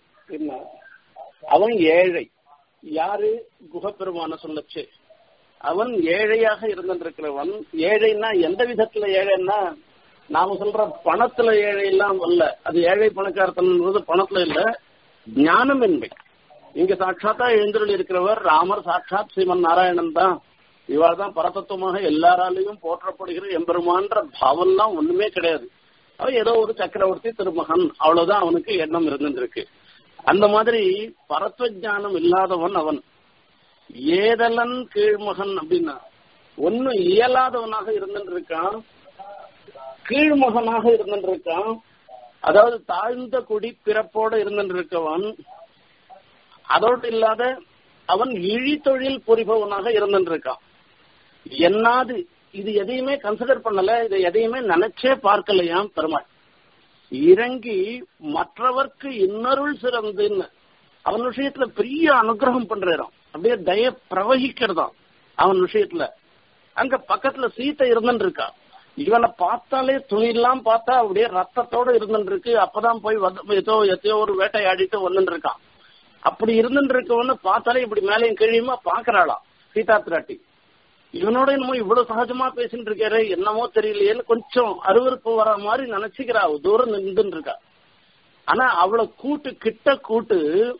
அவன் ஏழை யாரு குகப்பெருமான சொல்லச்சு அவன் ஏழையாக இருந்திருக்கிறவன் ஏழைன்னா எந்த விதத்துல ஏழைன்னா நாம சொல்ற பணத்துல ஏழை எல்லாம் அல்ல அது ஏழை பணக்காரத்தன்றது பணத்துல இல்ல ஞானமின்மை இங்க சாட்சாத்தா எழுந்தருள் இருக்கிறவர் ராமர் சாட்சாத் ஸ்ரீமன் நாராயணன் தான் இவாள் தான் பரதத்துவமாக எல்லாராலையும் போற்றப்படுகிற எம்பெருமான்ற பாவம்லாம் ஒண்ணுமே கிடையாது அவன் ஏதோ ஒரு சக்கரவர்த்தி திருமகன் அவ்வளவுதான் அவனுக்கு எண்ணம் இருந்துருக்கு அந்த மாதிரி பரத்வ ஞானம் இல்லாதவன் அவன் ஏதலன் கீழ்மகன் அப்படின்னா ஒன்னு இயலாதவனாக இருந்துருக்கான் கீழ்மகனாக இருந்துருக்கான் அதாவது தாழ்ந்த குடி பிறப்போட இருந்துருக்கவன் அதோடு இல்லாத அவன் இழி தொழில் புரிபவனாக இருந்துருக்கான் என்னாது இது எதையுமே கன்சிடர் பண்ணல இதை எதையுமே நினைச்சே பார்க்கலையாம் பெருமாள் இறங்கி மற்றவர்க்கு இன்னருள் சிறந்துன்னு அவன் விஷயத்துல பெரிய அனுகிரகம் பண்றான் அப்படியே தய பிரவகிக்கிறதாம் அவன் விஷயத்துல அங்க பக்கத்துல சீத்தை இருந்துட்டு இருக்கா இவனை பார்த்தாலே துணியெல்லாம் பார்த்தா அப்படியே ரத்தத்தோட இருந்துட்டு இருக்கு அப்பதான் போய் வந்து ஏதோ எத்தையோ ஒரு வேட்டையாடிட்டு வந்துட்டு இருக்கான் அப்படி இருந்துட்டு இருக்கவன்னு பார்த்தாலே இப்படி மேலையும் கீழியுமா பாக்குறாளாம் சீதா பிராட்டி இவனோட என்னமோ இவ்வளவு சகஜமா பேசிட்டு இருக்காரு என்னமோ தெரியலையேன்னு கொஞ்சம் அருவருப்பு வர மாதிரி நினைச்சுக்கிறா அவ தூரம் நின்றுட்டு இருக்கா ஆனா அவளை கூட்டு கிட்ட கூட்டு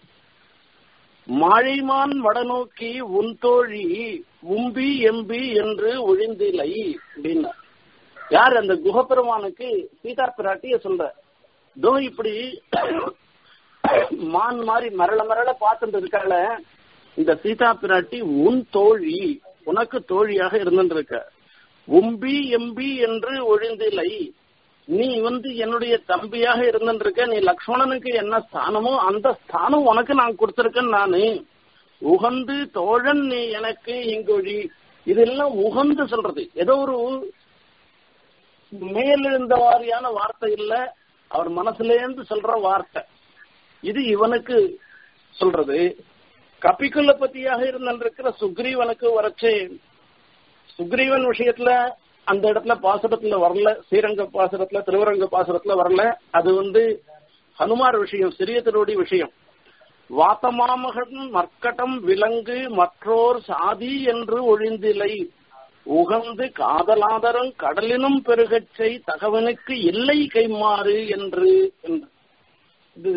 மாழைமான் வடநோக்கி உன் தோழி உம்பி எம்பி என்று ஒழிந்திலை அப்படின்னா யார் அந்த குகப்பெருமானுக்கு சீதா பிராட்டிய சொல்ற தோ இப்படி மான் மாதிரி மரள மரள பார்த்துட்டு இருக்கால இந்த சீதா பிராட்டி உன் தோழி உனக்கு தோழியாக இருந்துருக்க உம்பி எம்பி என்று ஒழிந்திலை நீ வந்து என்னுடைய தம்பியாக இருந்துருக்க நீ லக்ஷ்மணனுக்கு என்ன ஸ்தானமோ அந்த ஸ்தானம் உனக்கு நான் கொடுத்திருக்கேன் நானு உகந்து தோழன் நீ எனக்கு இங்கொழி இதெல்லாம் உகந்து சொல்றது ஏதோ ஒரு மேலெழுந்த வாரியான வார்த்தை இல்ல அவர் மனசுலேருந்து சொல்ற வார்த்தை இது இவனுக்கு சொல்றது கபிக்குள்ள பத்தியாக இருந்திருக்கிற சுக்ரீவனுக்கு வரச்சு சுக்ரீவன் விஷயத்துல அந்த இடத்துல பாசுரத்துல வரல ஸ்ரீரங்க பாசுரத்துல திருவரங்க பாசுரத்துல வரல அது வந்து ஹனுமார் விஷயம் சிறிய திருவடி விஷயம் வாத்தமாமகன் மர்க்கட்டம் விலங்கு மற்றோர் சாதி என்று ஒழிந்திலை உகந்து காதலாதரம் கடலினும் பெருகச்சை தகவனுக்கு இல்லை கைமாறு என்று இது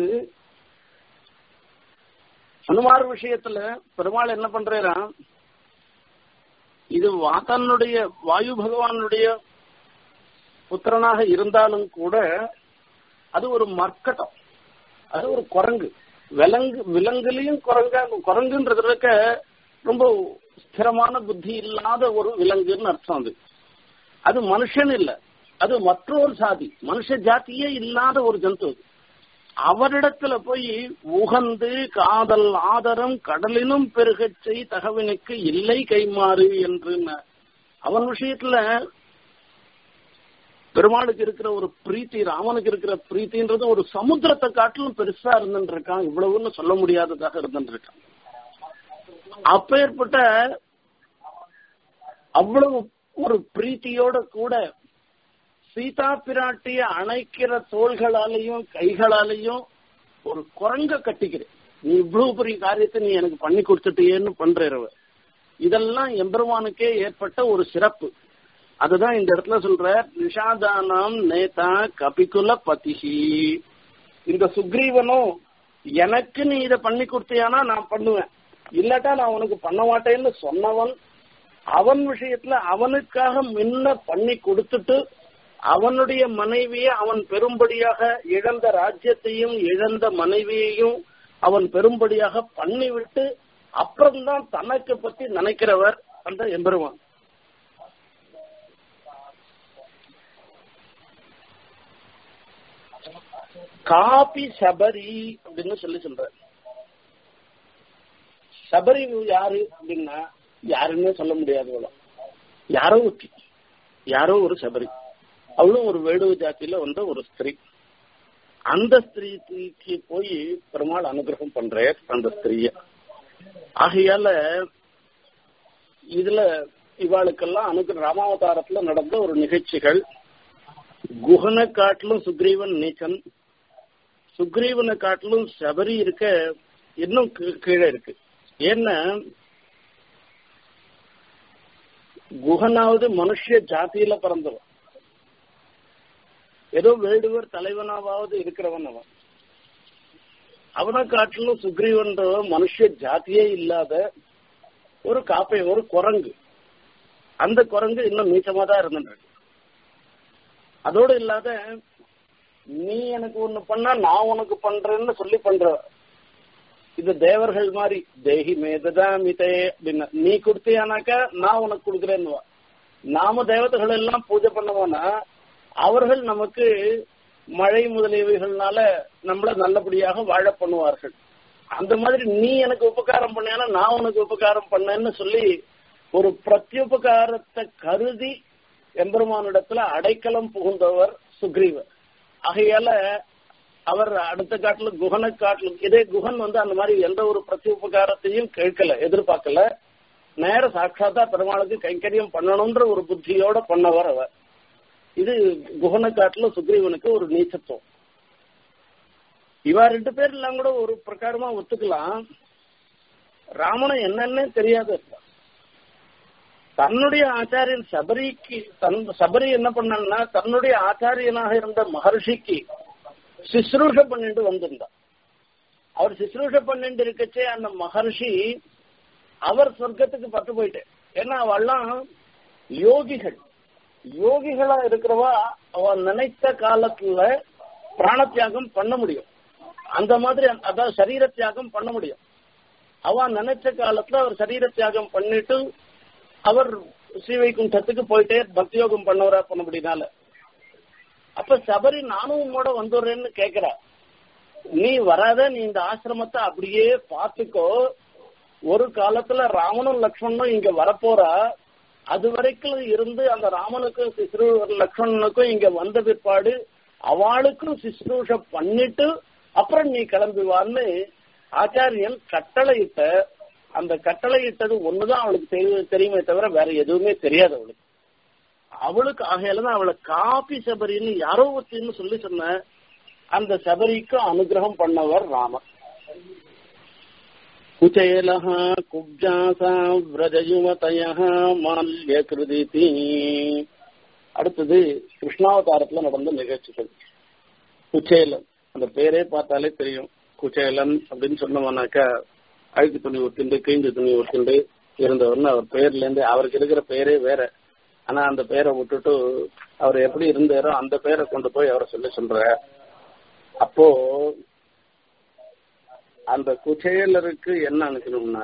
ஹனுமார் விஷயத்துல பெருமாள் என்ன பண்றாராம் இது வாத்தனுடைய வாயு பகவானுடைய புத்திரனாக இருந்தாலும் கூட அது ஒரு மர்க்கட்டம் அது ஒரு குரங்கு விலங்கு விலங்குலயும் குரங்கா குரங்குன்றதுக்க ரொம்ப ஸ்திரமான புத்தி இல்லாத ஒரு விலங்குன்னு அர்த்தம் அது அது மனுஷன் இல்ல அது மற்றொரு சாதி மனுஷ ஜாத்தியே இல்லாத ஒரு ஜந்து அது அவரிடத்துல போய் உகந்து காதல் ஆதரம் கடலினும் பெருகச்சை தகவனுக்கு இல்லை கைமாறு என்று அவன் விஷயத்துல பெருமாளுக்கு இருக்கிற ஒரு பிரீத்தி ராமனுக்கு இருக்கிற பிரீத்தின்றது ஒரு சமுத்திரத்தை காட்டிலும் பெருசா இருந்துட்டு இருக்கான் இவ்வளவுன்னு சொல்ல முடியாததாக இருந்துட்டு இருக்கான் அப்பேற்பட்ட அவ்வளவு ஒரு பிரீத்தியோட கூட சீதா பிராட்டிய அணைக்கிற தோள்களாலையும் கைகளாலையும் ஒரு குரங்க கட்டிக்கிறேன் நீ இவ்வளவு பெரிய காரியத்தை நீ எனக்கு பண்ணி கொடுத்துட்டியேன்னு பண்றவ இதெல்லாம் எம்பெருமானுக்கே ஏற்பட்ட ஒரு சிறப்பு அதுதான் இந்த இடத்துல சொல்ற நிஷாதானாம் நேதா கபிகுல பதிஹி இந்த சுக்ரீவனும் எனக்கு நீ இதை பண்ணி கொடுத்தியானா நான் பண்ணுவேன் இல்லாட்டா நான் உனக்கு பண்ண மாட்டேன்னு சொன்னவன் அவன் விஷயத்துல அவனுக்காக முன்ன பண்ணி கொடுத்துட்டு அவனுடைய மனைவியை அவன் பெரும்படியாக இழந்த ராஜ்யத்தையும் இழந்த மனைவியையும் அவன் பெரும்படியாக பண்ணிவிட்டு அப்புறம்தான் தனக்கு பத்தி நினைக்கிறவர் அந்த எம்பெருமான் காபி சபரி அப்படின்னு சொல்லி சொல்ற சபரி யாரு அப்படின்னா யாருன்னே சொல்ல முடியாது அவ்வளோ யாரோ ஒருத்தி யாரோ ஒரு சபரி அவளும் ஒரு வேடுவ ஜாத்தியில வந்த ஒரு ஸ்திரீ அந்த ஸ்திரீக்கு போய் பெருமாள் அனுகிரகம் பண்றார் அந்த ஸ்திரீய ஆகையால இதுல இவாளுக்கெல்லாம் அனுகிர ராமாவதாரத்துல நடந்த ஒரு நிகழ்ச்சிகள் குஹனை காட்டிலும் சுக்ரீவன் நீச்சன் சுக்ரீவனை காட்டிலும் சபரி இருக்க இன்னும் கீழே இருக்கு ஏன்னா குஹனாவது மனுஷ ஜாத்தியில பிறந்தவன் ஏதோ வேடுவர் தலைவனாவது இருக்கிறவன் அவன் அவனை காட்டிலும் சுக்ரீவன்றவன் மனுஷ ஜாத்தியே இல்லாத ஒரு காப்பை ஒரு குரங்கு அந்த குரங்கு இன்னும் நீச்சமா தான் இருந்துட்டு அதோடு இல்லாத நீ எனக்கு ஒண்ணு பண்ணா நான் உனக்கு பண்றேன்னு சொல்லி பண்ற இது தேவர்கள் மாதிரி தேகி மேததான் மிதே அப்படின்னா நீ கொடுத்தியானாக்கா நான் உனக்கு கொடுக்குறேன்னு நாம தேவதைகள் எல்லாம் பூஜை பண்ணுவோம்னா அவர்கள் நமக்கு மழை முதலியவைகள்னால நம்மள நல்லபடியாக வாழ பண்ணுவார்கள் அந்த மாதிரி நீ எனக்கு உபகாரம் பண்ணியானா நான் உனக்கு உபகாரம் பண்ணேன்னு சொல்லி ஒரு பிரத்யுபகாரத்தை கருதி எம்பெருமானிடத்துல அடைக்கலம் புகுந்தவர் சுக்ரீவர் ஆகையால அவர் அடுத்த காட்டுல குகனை காட்டுல இதே குகன் வந்து அந்த மாதிரி எந்த ஒரு பிரதி உபகாரத்தையும் கேட்கல எதிர்பார்க்கல நேர சாட்சாத்தா பெருமாளுக்கு கைங்கரியம் பண்ணணும்ன்ற ஒரு புத்தியோட பண்ணவர் அவர் இது குகனை காட்டுல சுக்ரீவனுக்கு ஒரு நீச்சத்துவம் இவா ரெண்டு பேர் எல்லாம் கூட ஒரு பிரகாரமா ஒத்துக்கலாம் ராமனை என்னன்னே தெரியாத இருந்தான் தன்னுடைய ஆச்சாரியன் சபரிக்கு தன் சபரி என்ன பண்ணான்னா தன்னுடைய ஆச்சாரியனாக இருந்த மகர்ஷிக்கு சிஸ்ரூஷ பண்ணிட்டு வந்திருந்தார் அவர் சிஸ்ரூஷ பண்ணிட்டு இருக்கச்சே அந்த மகர்ஷி அவர் சொர்க்கத்துக்கு பட்டு போயிட்டு ஏன்னா அவெல்லாம் யோகிகள் யோகிகளா இருக்கிறவா அவ நினைத்த காலத்துல பிராண தியாகம் பண்ண முடியும் அந்த மாதிரி அதாவது சரீர தியாகம் பண்ண முடியும் அவ நினைச்ச காலத்துல அவர் சரீர தியாகம் பண்ணிட்டு அவர் ஸ்ரீவைகுண்டத்துக்கு போயிட்டே பக்தியோகம் பண்ணவரா பண்ண முடியினால அப்ப சபரி நானும் உன்னோட வந்துடுறேன்னு கேக்குறா நீ வராத நீ இந்த ஆசிரமத்தை அப்படியே பார்த்துக்கோ ஒரு காலத்துல ராமனும் லக்ஷ்மணனும் இங்க வரப்போறா அது வரைக்கும் இருந்து அந்த ராமனுக்கும் சிஸ்ரு லக்ஷ்மணனுக்கும் இங்க வந்த பிற்பாடு அவளுக்கும் சிஸ்ரூஷ பண்ணிட்டு அப்புறம் நீ கிளம்புவான்னு ஆச்சாரியன் கட்டளையிட்ட அந்த கட்டளையிட்டது ஒண்ணுதான் அவளுக்கு தெரி- தெரியுமே தவிர வேற எதுவுமே தெரியாது அவளுக்கு அவளுக்கு ஆகையில தான் அவளை காபி சபரின்னு யாரோ ஒருத்தின்னு சொல்லி சொன்ன அந்த சபரிக்கு அனுகிரகம் பண்ணவர் ராமர் குச்சேலஹ குப்ஜாசா விரஜயுமதய மால்ய கிருதிதி அடுத்தது கிருஷ்ணாவதாரத்துல நடந்த நிகழ்ச்சிகள் குச்சேலன் அந்த பேரே பார்த்தாலே தெரியும் குச்சேலன் அப்படின்னு சொன்னோம்னாக்கா அழுக்கு துணி ஒத்துண்டு கிழிஞ்ச துணி ஒத்துண்டு இருந்தவர்னு அவர் பேர்ல இருந்து அவருக்கு இருக்கிற பேரே வேற ஆனா அந்த பேரை விட்டுட்டு அவர் எப்படி இருந்தாரோ அந்த பேரை கொண்டு போய் அவரை சொல்லி சொல்ற அப்போ அந்த குச்சேலருக்கு என்ன நினைக்கணும்னா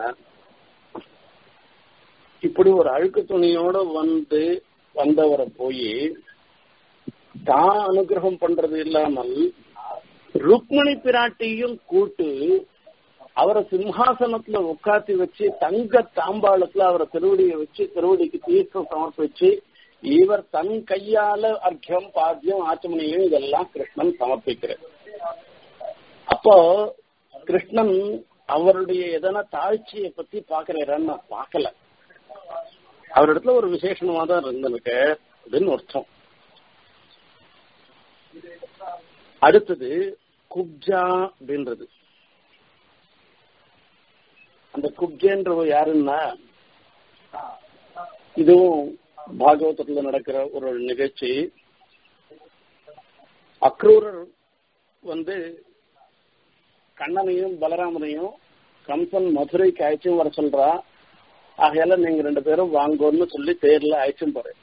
இப்படி ஒரு அழுக்கு துணியோட வந்து வந்தவரை போய் தான் அனுகிரகம் பண்றது இல்லாமல் ருக்மணி பிராட்டியும் கூட்டு அவரை சிம்ஹாசனத்துல உட்காத்தி வச்சு தங்க தாம்பாளத்துல அவரை திருவடியை வச்சு திருவடிக்கு தீர்த்தம் சமர்ப்பிச்சு இவர் தன் கையால அர்க்கியம் பாத்தியம் ஆச்சமணியும் இதெல்லாம் கிருஷ்ணன் சமர்ப்பிக்கிறார் அப்போ கிருஷ்ணன் அவருடைய எதனா தாழ்ச்சியை பத்தி பாக்குறாரான்னு நான் பார்க்கல அவரிடத்துல ஒரு விசேஷமா தான் இருந்தனுக்கு அப்படின்னு அர்த்தம் அடுத்தது குப்ஜா அப்படின்றது அந்த குப்ஜேன்றவ யாருன்னா இதுவும் பாகவதத்துல நடக்கிற ஒரு நிகழ்ச்சி அக்ரூரர் வந்து கண்ணனையும் பலராமனையும் கம்சன் மதுரைக்கு அழைச்சும் வர சொல்றா ஆகையால நீங்க ரெண்டு பேரும் வாங்கோன்னு சொல்லி தேர்ல அழைச்சும் போறேன்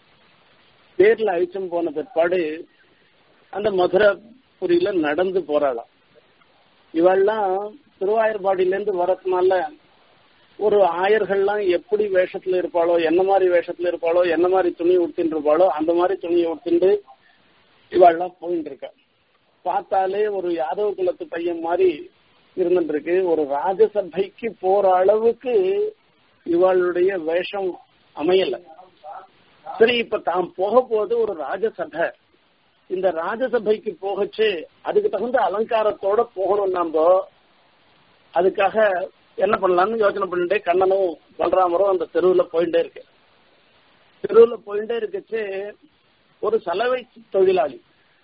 தேர்ல அழைச்சும் போன பிற்பாடு அந்த மதுரைபுரியில நடந்து போறாளாம் இவெல்லாம் திருவாயூர்பாடியில இருந்து வரதுனால ஒரு ஆயர்கள்லாம் எப்படி வேஷத்துல இருப்பாளோ என்ன மாதிரி வேஷத்துல இருப்பாளோ என்ன மாதிரி துணி உடுத்தின்னு இருப்பாளோ அந்த மாதிரி துணியை உடுத்திண்டு இவாள்லாம் போயிட்டு இருக்கா பார்த்தாலே ஒரு யாதவ குலத்து பையன் மாதிரி இருந்துட்டு இருக்கு ஒரு ராஜசபைக்கு போற அளவுக்கு இவளுடைய வேஷம் அமையல சரி இப்ப தாம் போக போது ஒரு ராஜசபை இந்த ராஜசபைக்கு போகச்சு அதுக்கு தகுந்த அலங்காரத்தோட போகணும் நாம அதுக்காக என்ன பண்ணலாம்னு யோசனை பண்ணிட்டே கண்ணனும் பலராமரும் அந்த தெருவுல போயிட்டே இருக்கு தெருவுல போயிட்டே இருக்கச்சு ஒரு சலவை தொழிலாளி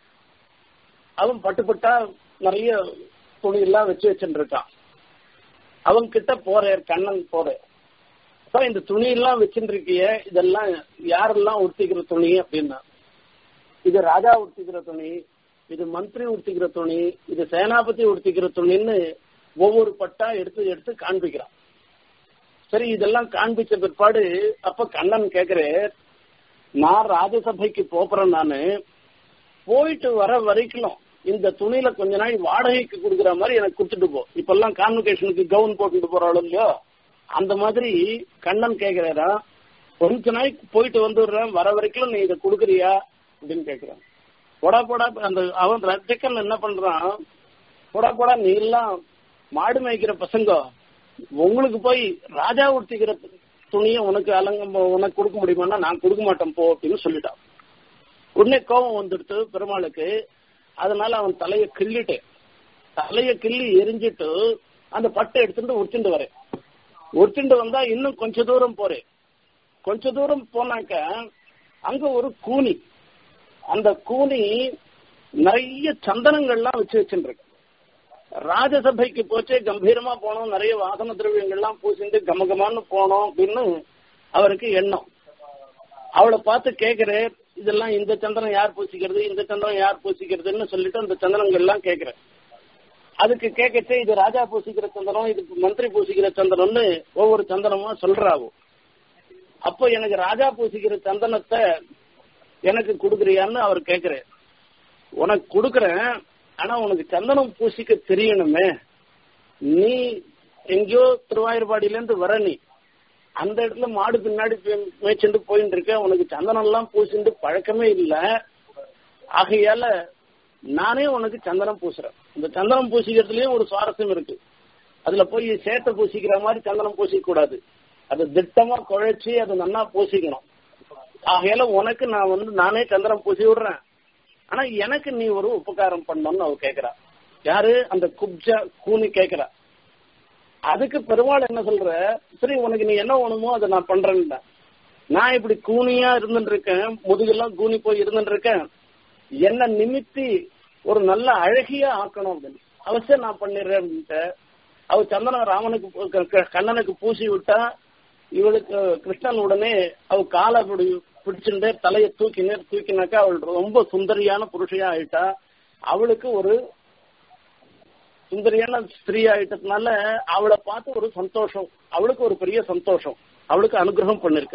அவன் பட்டு பட்டா நிறைய துணி எல்லாம் வச்சு வச்சுட்டு இருக்கான் அவன் கிட்ட போறேன் கண்ணன் போறேன் அப்ப இந்த துணி எல்லாம் வச்சுட்டு இருக்கிய இதெல்லாம் யாரெல்லாம் உடுத்திக்கிற துணி அப்படின்னா இது ராஜா உடுத்திக்கிற துணி இது மந்திரி உடுத்திக்கிற துணி இது சேனாபதி உடுத்திக்கிற துணின்னு ஒவ்வொரு பட்டா எடுத்து எடுத்து காண்பிக்கிறான் சரி இதெல்லாம் காண்பிச்ச பிற்பாடு அப்ப கண்ணன் கேக்குறேன் நான் ராஜசபைக்கு போறேன் நானு போயிட்டு வர வரைக்கும் இந்த துணியில கொஞ்ச நாள் வாடகைக்கு கொடுக்குற மாதிரி எனக்கு கொடுத்துட்டு போ இப்பெல்லாம் கான்வெகேஷனுக்கு கவுன் போட்டுட்டு போறாளோ இல்லையோ அந்த மாதிரி கண்ணன் கேக்குறாரா கொஞ்ச நாளைக்கு போயிட்டு வந்துடுறேன் வர வரைக்கும் நீ இதை கொடுக்குறியா அப்படின்னு கேக்குறான் போடா போடா அந்த அவன் ரஜக்கன் என்ன பண்றான் போடா போடா நீ எல்லாம் மாடு மேய்க்கிற பசங்க உங்களுக்கு போய் ராஜா உடுத்திக்கிற துணியை உனக்கு அலங்க உனக்கு கொடுக்க முடியுமான்னா நான் கொடுக்க மாட்டேன் போ அப்படின்னு சொல்லிட்டான் உடனே கோபம் வந்துடுத்து பெருமாளுக்கு அதனால அவன் தலைய கிள்ளிட்டேன் தலைய கிள்ளி எரிஞ்சிட்டு அந்த பட்டை எடுத்துட்டு உரிச்சுட்டு வரேன் உரிச்சுட்டு வந்தா இன்னும் கொஞ்ச தூரம் போறேன் கொஞ்ச தூரம் போனாக்க அங்க ஒரு கூனி அந்த கூனி நிறைய சந்தனங்கள்லாம் வச்சு வச்சுருக்கு ராஜசபைக்கு போச்சே கம்பீரமா போனோம் நிறைய வாசன திரவியங்கள்லாம் பூசிட்டு கமகமான்னு போனோம் அப்படின்னு அவருக்கு எண்ணம் அவளை பார்த்து கேக்குறேன் இதெல்லாம் இந்த சந்திரன் யார் பூசிக்கிறது இந்த சந்திரன் யார் பூசிக்கிறதுன்னு சொல்லிட்டு அந்த சந்திரங்கள் எல்லாம் கேக்குறேன் அதுக்கு கேட்கச்சே இது ராஜா பூசிக்கிற சந்திரம் இது மந்திரி பூசிக்கிற சந்திரம்னு ஒவ்வொரு சந்திரமா சொல்றாவோ அப்போ எனக்கு ராஜா பூசிக்கிற சந்தனத்தை எனக்கு கொடுக்குறியான்னு அவர் கேக்குறேன் உனக்கு கொடுக்குறேன் ஆனா உனக்கு சந்தனம் பூசிக்க தெரியணுமே நீ எங்கேயோ திருவாயூர்பாடியில இருந்து வர நீ அந்த இடத்துல மாடு பின்னாடி மேய்ச்சிட்டு போயிட்டு இருக்க உனக்கு சந்தனம் எல்லாம் பூசிட்டு பழக்கமே இல்ல ஆகையால நானே உனக்கு சந்தனம் பூசுறேன் இந்த சந்தனம் பூசிக்கிறதுலயும் ஒரு சுவாரஸ்யம் இருக்கு அதுல போய் சேத்தை பூசிக்கிற மாதிரி சந்தனம் பூசிக்க கூடாது அதை திட்டமா குழைச்சி அதை நல்லா பூசிக்கணும் ஆகையால உனக்கு நான் வந்து நானே சந்தனம் பூசி விடுறேன் ஆனா எனக்கு நீ ஒரு உபகாரம் பண்ணணும்னு அவ கேக்குறா யாரு அந்த குப்ஜா கூனி கேக்குறா அதுக்கு பெருமாள் என்ன சொல்ற சரி உனக்கு நீ என்ன வேணுமோ அதை நான் பண்றேன்னு நான் இப்படி கூனியா இருந்துட்டு இருக்கேன் முதுகெல்லாம் கூனி போய் இருந்துட்டு இருக்கேன் என்ன நிமித்தி ஒரு நல்ல அழகியா ஆக்கணும் அப்படின்னு அவசியம் நான் பண்ணிடுறேன் அவ சந்தன ராமனுக்கு கண்ணனுக்கு பூசி விட்டா இவளுக்கு கிருஷ்ணன் உடனே அவ காலை அப்படி பிடிச்சுட்டு தலையை தூக்கினே தூக்கினாக்கா அவள் ரொம்ப சுந்தரியான புருஷையா ஆயிட்டா அவளுக்கு ஒரு சுந்தரியான ஸ்திரீ ஆயிட்டதுனால அவளை பார்த்து ஒரு சந்தோஷம் அவளுக்கு ஒரு பெரிய சந்தோஷம் அவளுக்கு அனுகிரகம் பண்ணிருக்க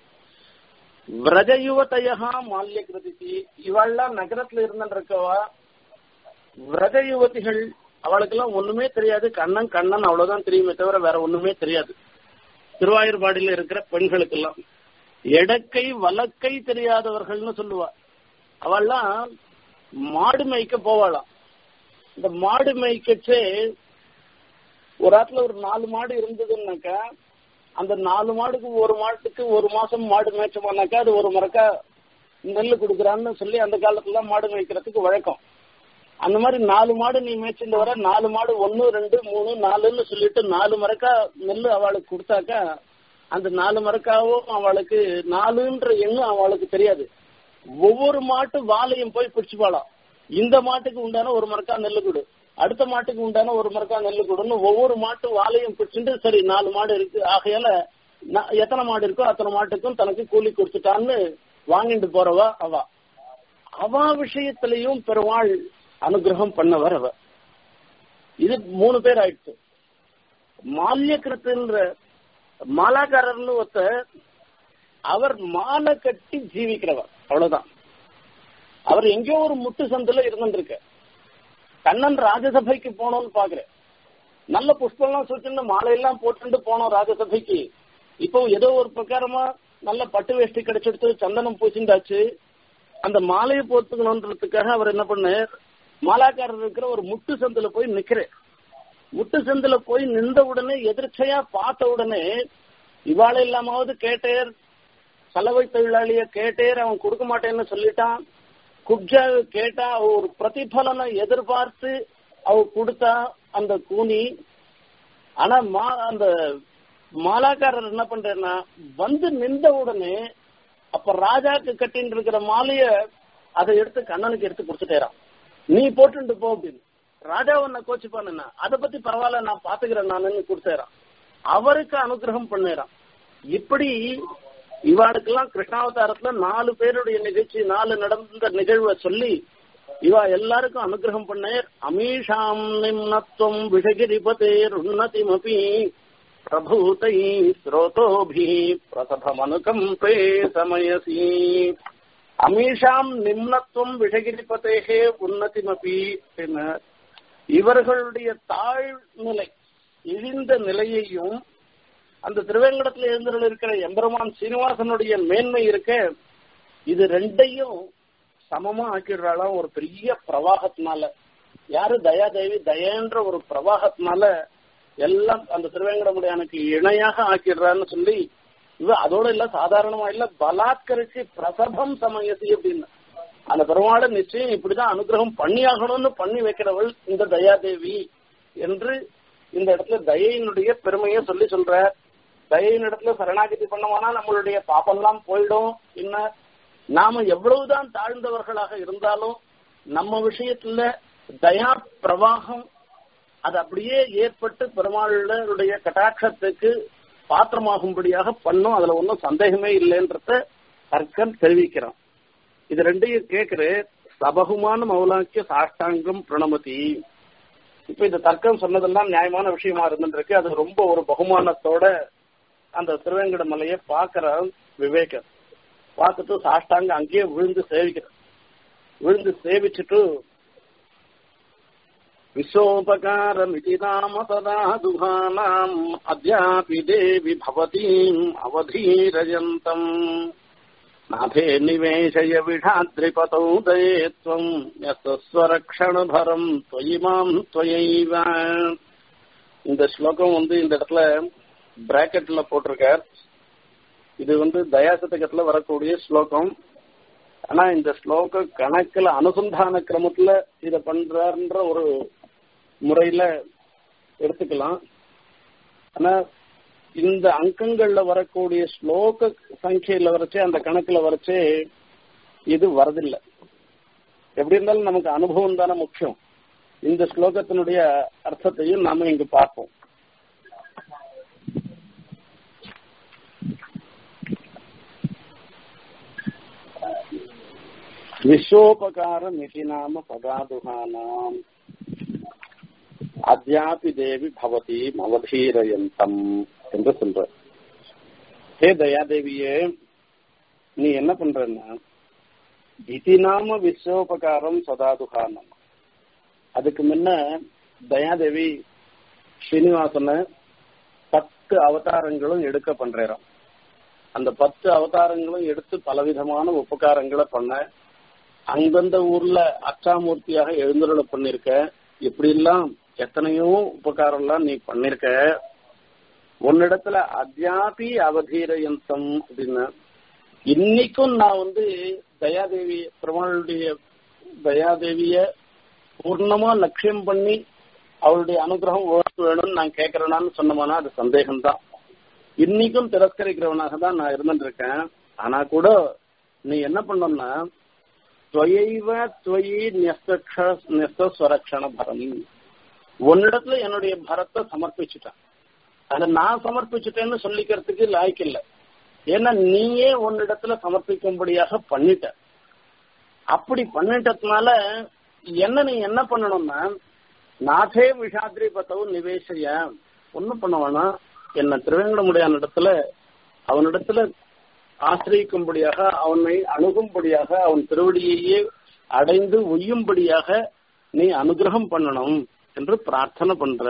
விரஜயுவதையா மால்ய கிருதி இவள்லாம் நகரத்துல இருந்துருக்கவா விரஜ யுவதிகள் அவளுக்கெல்லாம் ஒண்ணுமே தெரியாது கண்ணன் கண்ணன் அவ்வளவுதான் தெரியுமே தவிர வேற ஒண்ணுமே தெரியாது திருவாயூர்பாடியில இருக்கிற பெண்களுக்கெல்லாம் எடக்கை வலக்கை தெரியாதவர்கள்னு சொல்லுவா அவள்லாம் மாடு மேய்க்க போவாளாம் இந்த மாடு மேய்க்கச்சே ஒரு ஆத்துல ஒரு நாலு மாடு இருந்ததுன்னாக்கா அந்த நாலு மாடுக்கு ஒரு மாட்டுக்கு ஒரு மாசம் மாடு மேய்ச்சோம்னாக்கா அது ஒரு மரக்கா நெல் கொடுக்குறான்னு சொல்லி அந்த காலத்துல மாடு மேய்க்கிறதுக்கு வழக்கம் அந்த மாதிரி நாலு மாடு நீ மேய்ச்சிட்டு வர நாலு மாடு ஒன்னு ரெண்டு மூணு நாலுன்னு சொல்லிட்டு நாலு மரக்கா நெல் அவளுக்கு கொடுத்தாக்கா அந்த நாலு மரக்காவும் அவளுக்கு நாலுன்ற எண்ணம் அவளுக்கு தெரியாது ஒவ்வொரு மாட்டு வாலையும் போய் பிடிச்சுப்பாளாம் இந்த மாட்டுக்கு உண்டான ஒரு மரக்கா நெல்லு கொடு அடுத்த மாட்டுக்கு உண்டான ஒரு மரக்கா நெல்லு கொடுன்னு ஒவ்வொரு மாட்டு வாலையும் பிடிச்சிட்டு சரி நாலு மாடு இருக்கு ஆகையால எத்தனை மாடு இருக்கோ அத்தனை மாட்டுக்கும் தனக்கு கூலி கொடுத்துட்டான்னு வாங்கிட்டு போறவா அவ அவ விஷயத்திலையும் பெருமாள் அனுகிரகம் பண்ணவர் அவ இது மூணு பேர் ஆயிடுச்சு மால்யகிருத்துன்ற மாலாக்காரர்னு ஒருத்த அவர் மாலை கட்டி ஜீவிக்கிறவர் அவ்வளவுதான் அவர் எங்கேயோ ஒரு முட்டு சந்தில இருந்துருக்க கண்ணன் ராஜசபைக்கு போனோம்னு பாக்குறேன் நல்ல புஷ்பம்லாம் சுற்றின்னு மாலையெல்லாம் போட்டுட்டு போனோம் ராஜசபைக்கு இப்போ ஏதோ ஒரு பிரகாரமா நல்ல பட்டு வேஷ்டி கிடைச்செடுத்து சந்தனம் பூசிண்டாச்சு அந்த மாலையை போத்துக்கணுன்றதுக்காக அவர் என்ன பண்ணார் மாலாக்காரர் இருக்கிற ஒரு முட்டு சந்தில போய் நிக்கிறேன் முட்டு சந்தில போய் நின்ற உடனே எதிர்ச்சையா பார்த்த உடனே இவாள இல்லாமாவது கேட்டேர் சலவை தொழிலாளிய கேட்டேர் அவன் கொடுக்க மாட்டேன்னு சொல்லிட்டான் குப்ஜா கேட்டா அவ ஒரு பிரதிபலனை எதிர்பார்த்து அவ கொடுத்தா அந்த கூனி ஆனா மா அந்த மாலாக்காரர் என்ன பண்றேன்னா வந்து நின்ற உடனே அப்ப ராஜாக்கு கட்டின்னு இருக்கிற மாலைய அதை எடுத்து கண்ணனுக்கு எடுத்து கொடுத்துட்டேறான் நீ போட்டுட்டு போ அப்படின்னு ராஜா உன்னை கோச்சுப்பான் அதை பத்தி பரவாயில்ல நான் பாத்துக்கிறேன் நான் கொடுத்தேறான் அவருக்கு அனுகிரகம் பண்ணேறான் இப்படி இவாளுக்கெல்லாம் கிருஷ்ணாவதாரத்துல நாலு பேருடைய நிகழ்ச்சி நாலு நடந்த நிகழ்வை சொல்லி இவா எல்லாருக்கும் அனுகிரகம் பண்ணேர் அமீஷாம் நிம்னத்துவம் விஷகிரிபதேர் உன்னதிமபி பிரபூதை ஸ்ரோதோபி பிரசபமனுகம்பே சமயசி அமீஷாம் நிம்னத்துவம் விஷகிரிபதேகே உன்னதிமபி இவர்களுடைய தாழ்நிலை இழிந்த நிலையையும் அந்த திருவேங்கடத்துல எழுந்தருள் இருக்கிற எம்பெருமான் சீனிவாசனுடைய மேன்மை இருக்க இது ரெண்டையும் சமமா ஆக்கிடுறாளாம் ஒரு பெரிய பிரவாகத்தினால யாரு தயாதேவி தயன்ற ஒரு பிரவாகத்தினால எல்லாம் அந்த திருவேங்கடமுடையானுக்கு இணையாக ஆக்கிடுறான்னு சொல்லி இவ அதோட இல்ல சாதாரணமா இல்ல பலாத்கரிச்சு பிரசபம் சமயசி அப்படின்னு அந்த பெருமாளை நிச்சயம் இப்படிதான் அனுகிரகம் பண்ணியாகணும்னு பண்ணி வைக்கிறவள் இந்த தயாதேவி என்று இந்த இடத்துல தயையினுடைய பெருமையை சொல்லி சொல்ற தயையின் இடத்துல சரணாகதி பண்ணோம்னா நம்மளுடைய பாப்பெல்லாம் போயிடும் என்ன நாம எவ்வளவுதான் தாழ்ந்தவர்களாக இருந்தாலும் நம்ம விஷயத்துல தயா பிரவாகம் அது அப்படியே ஏற்பட்டு பெருமாளுடைய கட்டாட்சத்துக்கு பாத்திரமாகும்படியாக பண்ணும் அதுல ஒன்றும் சந்தேகமே இல்லைன்றத தர்க்கம் தெரிவிக்கிறான் இது ரெண்டையும் கேட்கிற சபகுமான மௌலாக்கிய சாஷ்டாங்கம் பிரணமதி இப்ப இந்த தர்க்கம் சொன்னதெல்லாம் நியாயமான விஷயமா இருந்துருக்கு அது ரொம்ப ஒரு பகுமானத்தோட அந்த திருவேங்கட மலையை பாக்குற விவேகர் பார்த்துட்டு சாஷ்டாங்க அங்கேயே விழுந்து சேவிக்கிற விழுந்து சேவிச்சுட்டு விஸ்வோபகாரமிதி நாம சதா துகானாம் அத்யாபி தேவி பவதீம் அவதீரயந்தம் நாபே நிவேசய விடாத்ரிபதௌ தயேத்வம் யஸ்வரக்ஷணபரம் त्वयि மாம் त्वयैव இந்த ஸ்லோகம் வந்து இந்த இடத்துல பிராக்கெட்ல போட்டிருக்கார் இது வந்து தயாசதகத்துல வரக்கூடிய ஸ்லோகம் ஆனா இந்த ஸ்லோக கணக்குல அனுசந்தான கிரமத்துல இத பண்றாருன்ற ஒரு முறையில எடுத்துக்கலாம் ஆனா இந்த அங்கங்கள்ல வரக்கூடிய ஸ்லோக சங்கையில வரைச்சே அந்த கணக்குல வரைச்சே இது வரதில்லை எப்படி இருந்தாலும் நமக்கு அனுபவம் தானே முக்கியம் இந்த ஸ்லோகத்தினுடைய அர்த்தத்தையும் நாம இங்கு பார்ப்போம் விஸ்வோபகாரம் இதி நாம பகாதுகானாம் அத்தியாபி தேவி பவதி அவதீரயந்தம் என்று சொல்ற ஹே தயாதேவியே நீ என்ன பண்றன்னா இதி நாம விஸ்வோபகாரம் சதாதுகானம் அதுக்கு முன்ன தயாதேவி ஸ்ரீனிவாசனை பத்து அவதாரங்களும் எடுக்க பண்றாராம் அந்த பத்து அவதாரங்களும் எடுத்து பலவிதமான உபகாரங்களை பண்ண அந்தந்த ஊர்ல அச்சாமூர்த்தியாக எழுந்தருள பண்ணிருக்க இப்படி எல்லாம் எத்தனையோ உபகாரம் எல்லாம் நீ பண்ணிருக்க உன்னிடத்துல அத்தியாபி அவதீரயந்தம் அப்படின்னு இன்னைக்கும் நான் வந்து தயாதேவி பெருமாளுடைய தயாதேவிய பூர்ணமா லட்சியம் பண்ணி அவளுடைய அனுகிரகம் வேணும்னு நான் கேட்கறேனான்னு சொன்னோம்னா அது சந்தேகம்தான் இன்னைக்கும் திரஸ்கரிக்கிறவனாக தான் நான் இருந்துட்டு இருக்கேன் ஆனா கூட நீ என்ன பண்ணோம்னா துவையைவ துவயி நெஸ்வரக்ஷண பரம் உன்னிடத்துல என்னுடைய பரத்தை சமர்ப்பிச்சுட்டேன் அதை நான் சமர்ப்பிச்சுட்டேன்னு சொல்லிக்கிறதுக்கு லாய்க்கு இல்லை ஏன்னா நீயே உன்னிடத்துல சமர்ப்பிக்கும்படியாக பண்ணிட்ட அப்படி பண்ணிட்டதுனால என்ன நீ என்ன பண்ணணும்னா நாதே விஷாத்ரி பத்தவும் நிவேசைய ஒன்னும் பண்ண வேணாம் என்ன திருவேங்கடமுடியான இடத்துல அவனிடத்துல ஆசிரியிக்கும்படியாக அவனை அணுகும்படியாக அவன் திருவடியையே அடைந்து ஒய்யும்படியாக நீ அனுகிரகம் பண்ணணும் என்று பிரார்த்தனை பண்ற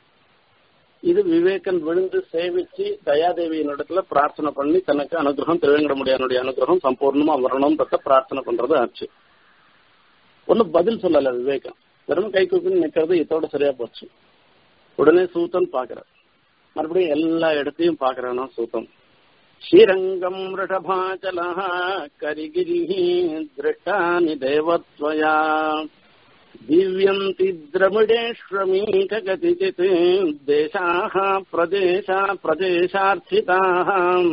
இது விவேகன் விழுந்து சேவிச்சு தயாதேவியின் இடத்துல பிரார்த்தனை பண்ணி தனக்கு அனுகிரகம் திருவேங்கடமுடியானுடைய அனுகிரகம் சம்பூர்ணமா வரணும்ன்றத பிரார்த்தனை பண்றது ஆச்சு ஒன்னும் பதில் சொல்லல விவேகம் வெறும் கை கூப்பின்னு நிக்கிறது இதோட சரியா போச்சு உடனே சூத்தன் பாக்குற மறுபடியும் எல்லா இடத்தையும் பாக்குறானா சூத்தம் ஸ்ரீரங்கம் ரிஷபாச்சல கரிகிரி திருஷ்டானி தேவத்வயா दिव्यन्ति द्रमिडेष्वमीकगतिचित् देशाः प्रदेशा प्रदेशार्थिताः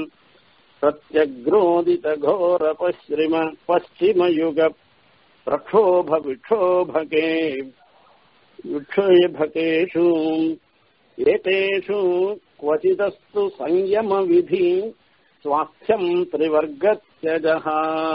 प्रत्यग्रोदितघोरपश्चिम पश्चिमयुग प्रक्षोभविक्षोभके विक्षोभकेषु एतेषु क्वचिदस्तु संयमविधि स्वास्थ्यम् त्रिवर्गत्यजः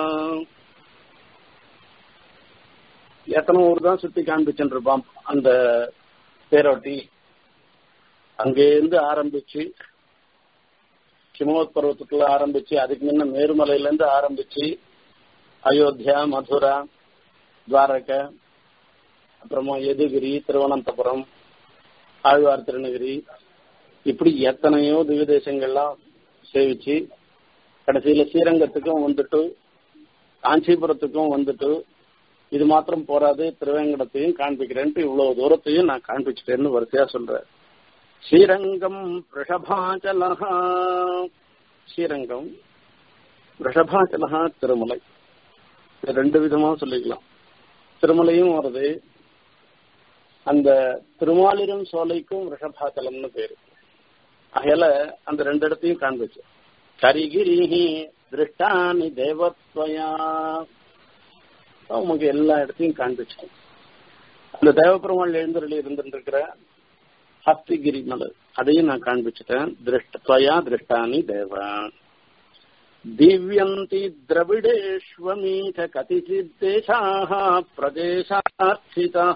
எத்தனை ஊர் தான் சுத்தி காண்பிச்சுட்டு இருப்பான் அந்த தேரோட்டி அங்கேருந்து ஆரம்பிச்சு சிமோத் பர்வத்தத்துல ஆரம்பிச்சு அதுக்கு முன்ன மேருமலையில இருந்து ஆரம்பிச்சு அயோத்தியா மதுரா துவாரக அப்புறமா எதுகிரி திருவனந்தபுரம் ஆழ்வார் திருநகிரி இப்படி எத்தனையோ திவ்ய தேசங்கள்லாம் சேவிச்சு கடைசியில ஸ்ரீரங்கத்துக்கும் வந்துட்டு காஞ்சிபுரத்துக்கும் வந்துட்டு இது மாத்திரம் போராது திருவேங்கடத்தையும் காண்பிக்கிறேன்ட்டு இவ்வளவு தூரத்தையும் நான் காண்பிச்சிட்டேன்னு வரிசையா சொல்றேன் ஸ்ரீரங்கம் ரிஷபாச்சலஹா ஸ்ரீரங்கம் ரிஷபாச்சலஹா திருமலை இது ரெண்டு விதமா சொல்லிக்கலாம் திருமலையும் வருது அந்த திருமாலிரும் சோலைக்கும் ரிஷபாச்சலம்னு பேரு அகையில அந்த ரெண்டு இடத்தையும் காண்பிச்சு கரிகிரி திருஷ்டானி தேவத்வயா உமக்கு எல்லா இடத்தையும் காண்பிச்சோம் அந்த தேவபெருமாள் எழுந்தருளி இருந்துருக்கிற ஹஸ்திகிரி மலை அதையும் நான் காண்பிச்சுட்டேன் திருஷ்டத்வயா திருஷ்டானி தேவா திவ்யந்தி திரவிடேஷ்வமீத கதிச்சித் தேசாக பிரதேசார்த்திதா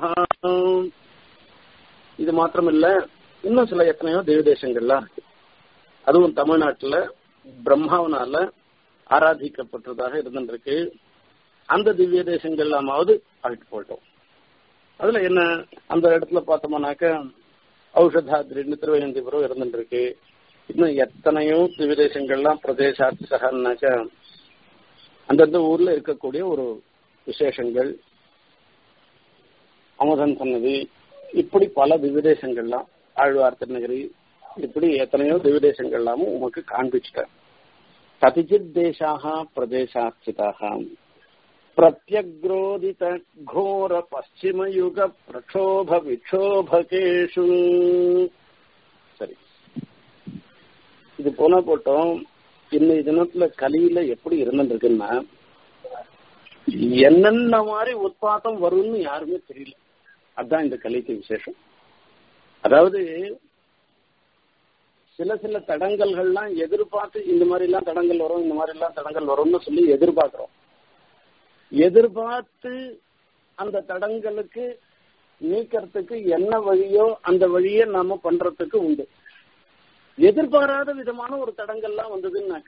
இது மாத்திரமில்ல இன்னும் சில எத்தனையோ தேவ தேசங்கள்லாம் இருக்கு அதுவும் தமிழ்நாட்டுல பிரம்மாவனால ஆராதிக்கப்பட்டதாக இருந்துருக்கு அந்த திவ்ய தேசங்கள் எல்லாமாவது அழைத்து போட்டோம் அதுல என்ன அந்த இடத்துல பார்த்தோம்னாக்க ஔஷதாத்ரின்னு திருவயந்திபுரம் இருந்துருக்கு இன்னும் எத்தனையோ திவ்ய தேசங்கள்லாம் பிரதேசார்த்தி சகன்னாக்க அந்தந்த ஊர்ல இருக்கக்கூடிய ஒரு விசேஷங்கள் அமுதன் சன்னதி இப்படி பல திவ்யதேசங்கள்லாம் ஆழ்வார் திருநகரி இப்படி எத்தனையோ திவ்யதேசங்கள்லாமும் உமக்கு காண்பிச்சிட்டேன் கதிச்சித் தேசாக பிரதேசார்ச்சிதாக பிரத்யக்ரோதித கோர பশ্চিமயுக பிரக்ஷோப விக்ஷோபகேஷு சரி இது போனா போட்டோம் இன்னைய தினத்துல கலியில எப்படி இருந்துருக்குன்னா என்னென்ன மாதிரி உற்பாதம் வரும்னு யாருமே தெரியல அதுதான் இந்த கலிக்கு விசேஷம் அதாவது சில சில தடங்கல்கள்லாம் எதிர்பார்த்து இந்த மாதிரி எல்லாம் தடங்கள் வரும் இந்த மாதிரி எல்லாம் தடங்கள் வரும்னு சொல்லி எதிர்பார்க்கிறோம் எதிர்பார்த்து அந்த தடங்களுக்கு நீக்கிறதுக்கு என்ன வழியோ அந்த வழியை நாம பண்றதுக்கு உண்டு எதிர்பாராத விதமான ஒரு தடங்கள்லாம் வந்ததுன்னாக்க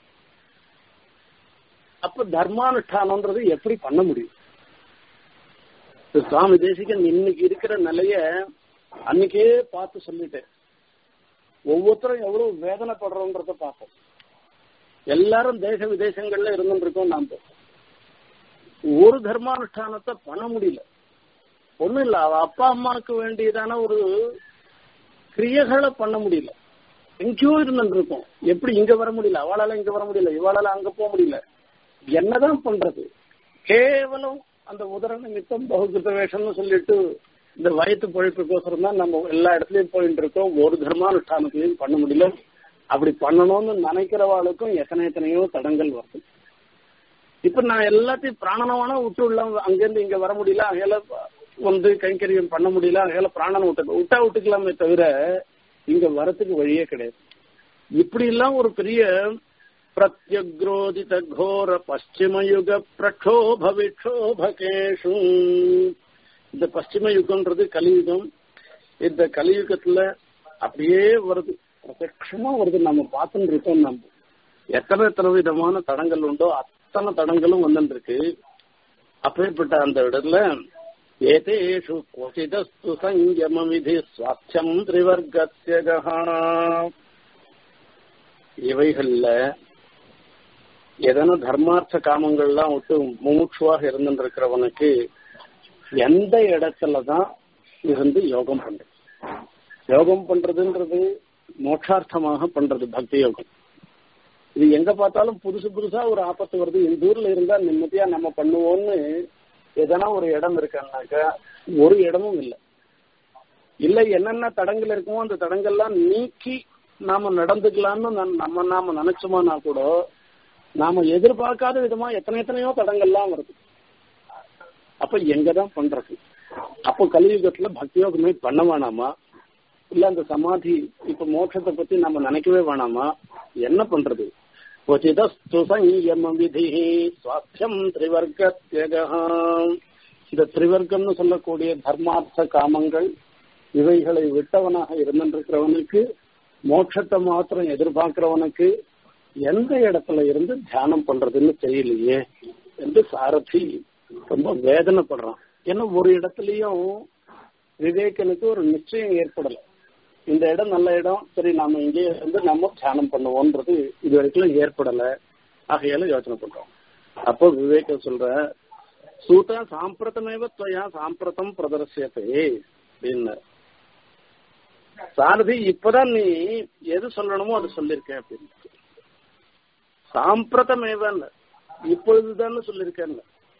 அப்ப தர்மானுஷ்டானம்ன்றது எப்படி பண்ண முடியும் சுவாமி தேசிகன் இன்னைக்கு இருக்கிற நிலைய அன்னைக்கே பார்த்து சொல்லிட்டேன் ஒவ்வொருத்தரும் எவ்வளவு வேதனைப்படுறோன்றத பார்ப்போம் எல்லாரும் தேச விதேசங்கள்ல இருந்துருக்கோம் நாம ஒரு தர்மானுஷ்டானத்தை பண்ண முடியல ஒண்ணும் இல்ல அவ அப்பா அம்மாவுக்கு வேண்டியதான ஒரு கிரியைகளை பண்ண முடியல எங்கேயோ இருந்துருக்கோம் எப்படி இங்க வர முடியல அவளால இங்க வர முடியல இவாளால அங்க போக முடியல என்னதான் பண்றது கேவலம் அந்த உதர நிமித்தம் பகுகிருத வேஷம்னு சொல்லிட்டு இந்த வயத்து பொழைப்புக்கோசரம் தான் நம்ம எல்லா இடத்துலயும் போயிட்டு இருக்கோம் ஒரு தர்மானுஷ்டானத்திலையும் பண்ண முடியல அப்படி பண்ணணும்னு நினைக்கிறவாளுக்கும் எத்தனை எத்தனையோ தடங்கள் வருது இப்ப நான் எல்லாத்தையும் பிராணனவான விட்டு உள்ள அங்கிருந்து இங்க வர முடியல அகையில வந்து கைங்கரியம் பண்ண முடியல அகையில பிராணனை விட்டு விட்டா விட்டுக்கலாமே தவிர இங்க வரத்துக்கு வழியே கிடையாது இப்படி எல்லாம் ஒரு பெரிய பிரத்யக்ரோதித கோர பশ্চিமயுக பிரக்ஷோப விக்ஷோபகேஷு இந்த பশ্চিம யுகம்ன்றது கலியுகம் இந்த கலியுகத்துல அப்படியே வருது பிரத்யமா வருது நம்ம பார்த்துட்டு இருக்கோம் நம்ம எத்தனை எத்தனை விதமான தடங்கள் உண்டோ அத்தனை தடங்களும் வந்துருக்கு அப்பேற்பட்ட அந்த இடத்துல ஏதேஷு கொசிதஸ்து சங்கம விதி சுவாஸ்தியம் திரிவர்கத்யகா இவைகள்ல எதனா தர்மார்த்த காமங்கள்லாம் விட்டு முமுட்சுவாக இருந்துருக்கிறவனுக்கு எந்த இடத்துலதான் இருந்து யோகம் பண்றது யோகம் பண்றதுன்றது மோட்சார்த்தமாக பண்றது பக்தி யோகம் இது எங்க பார்த்தாலும் புதுசு புதுசா ஒரு ஆபத்து வருது இந்த ஊர்ல இருந்தா நிம்மதியா நம்ம பண்ணுவோம்னு எதனா ஒரு இடம் இருக்கான்னாக்கா ஒரு இடமும் இல்லை இல்ல என்னென்ன தடங்கள் இருக்குமோ அந்த தடங்கள்லாம் நீக்கி நாம நடந்துக்கலாம்னு நம்ம நாம நினைச்சோமானா கூட நாம எதிர்பார்க்காத விதமா எத்தனை எத்தனையோ தடங்கள்லாம் வருது அப்ப எங்கதான் பண்றது அப்போ கலியுகத்துல பக்தியோகமே பண்ண வேணாமா இல்ல அந்த சமாதி இப்ப மோட்சத்தை பத்தி நம்ம நினைக்கவே வேணாமா என்ன பண்றது கொச்சிதஸ்து சங்கம விதி சுவாஸ்தியம் திரிவர்க்க இந்த திரிவர்க்கம்னு சொல்லக்கூடிய தர்மார்த்த காமங்கள் இவைகளை விட்டவனாக இருந்திருக்கிறவனுக்கு மோட்சத்தை மாத்திரம் எதிர்பார்க்கிறவனுக்கு எந்த இடத்துல இருந்து தியானம் பண்றதுன்னு தெரியலையே என்று சாரதி ரொம்ப வேதனைப்படுறான் ஏன்னா ஒரு இடத்துலயும் விவேகனுக்கு ஒரு நிச்சயம் ஏற்படல இந்த இடம் நல்ல இடம் சரி நாம இங்கே இருந்து நம்ம தியானம் பண்ணுவோம்ன்றது இது வரைக்கும் ஏற்படல ஆகையால யோசனை பண்றோம் அப்போ விவேகம் சொல்ற சூதா சாம்பிரதமேவ துவயா சாம்பிரதம் பிரதர்சியத்தை அப்படின்னு சாரதி இப்பதான் நீ எது சொல்லணுமோ அது சொல்லிருக்க அப்படின்னு சாம்பிரதமேவன் இப்பொழுதுதான் சொல்லிருக்கேன்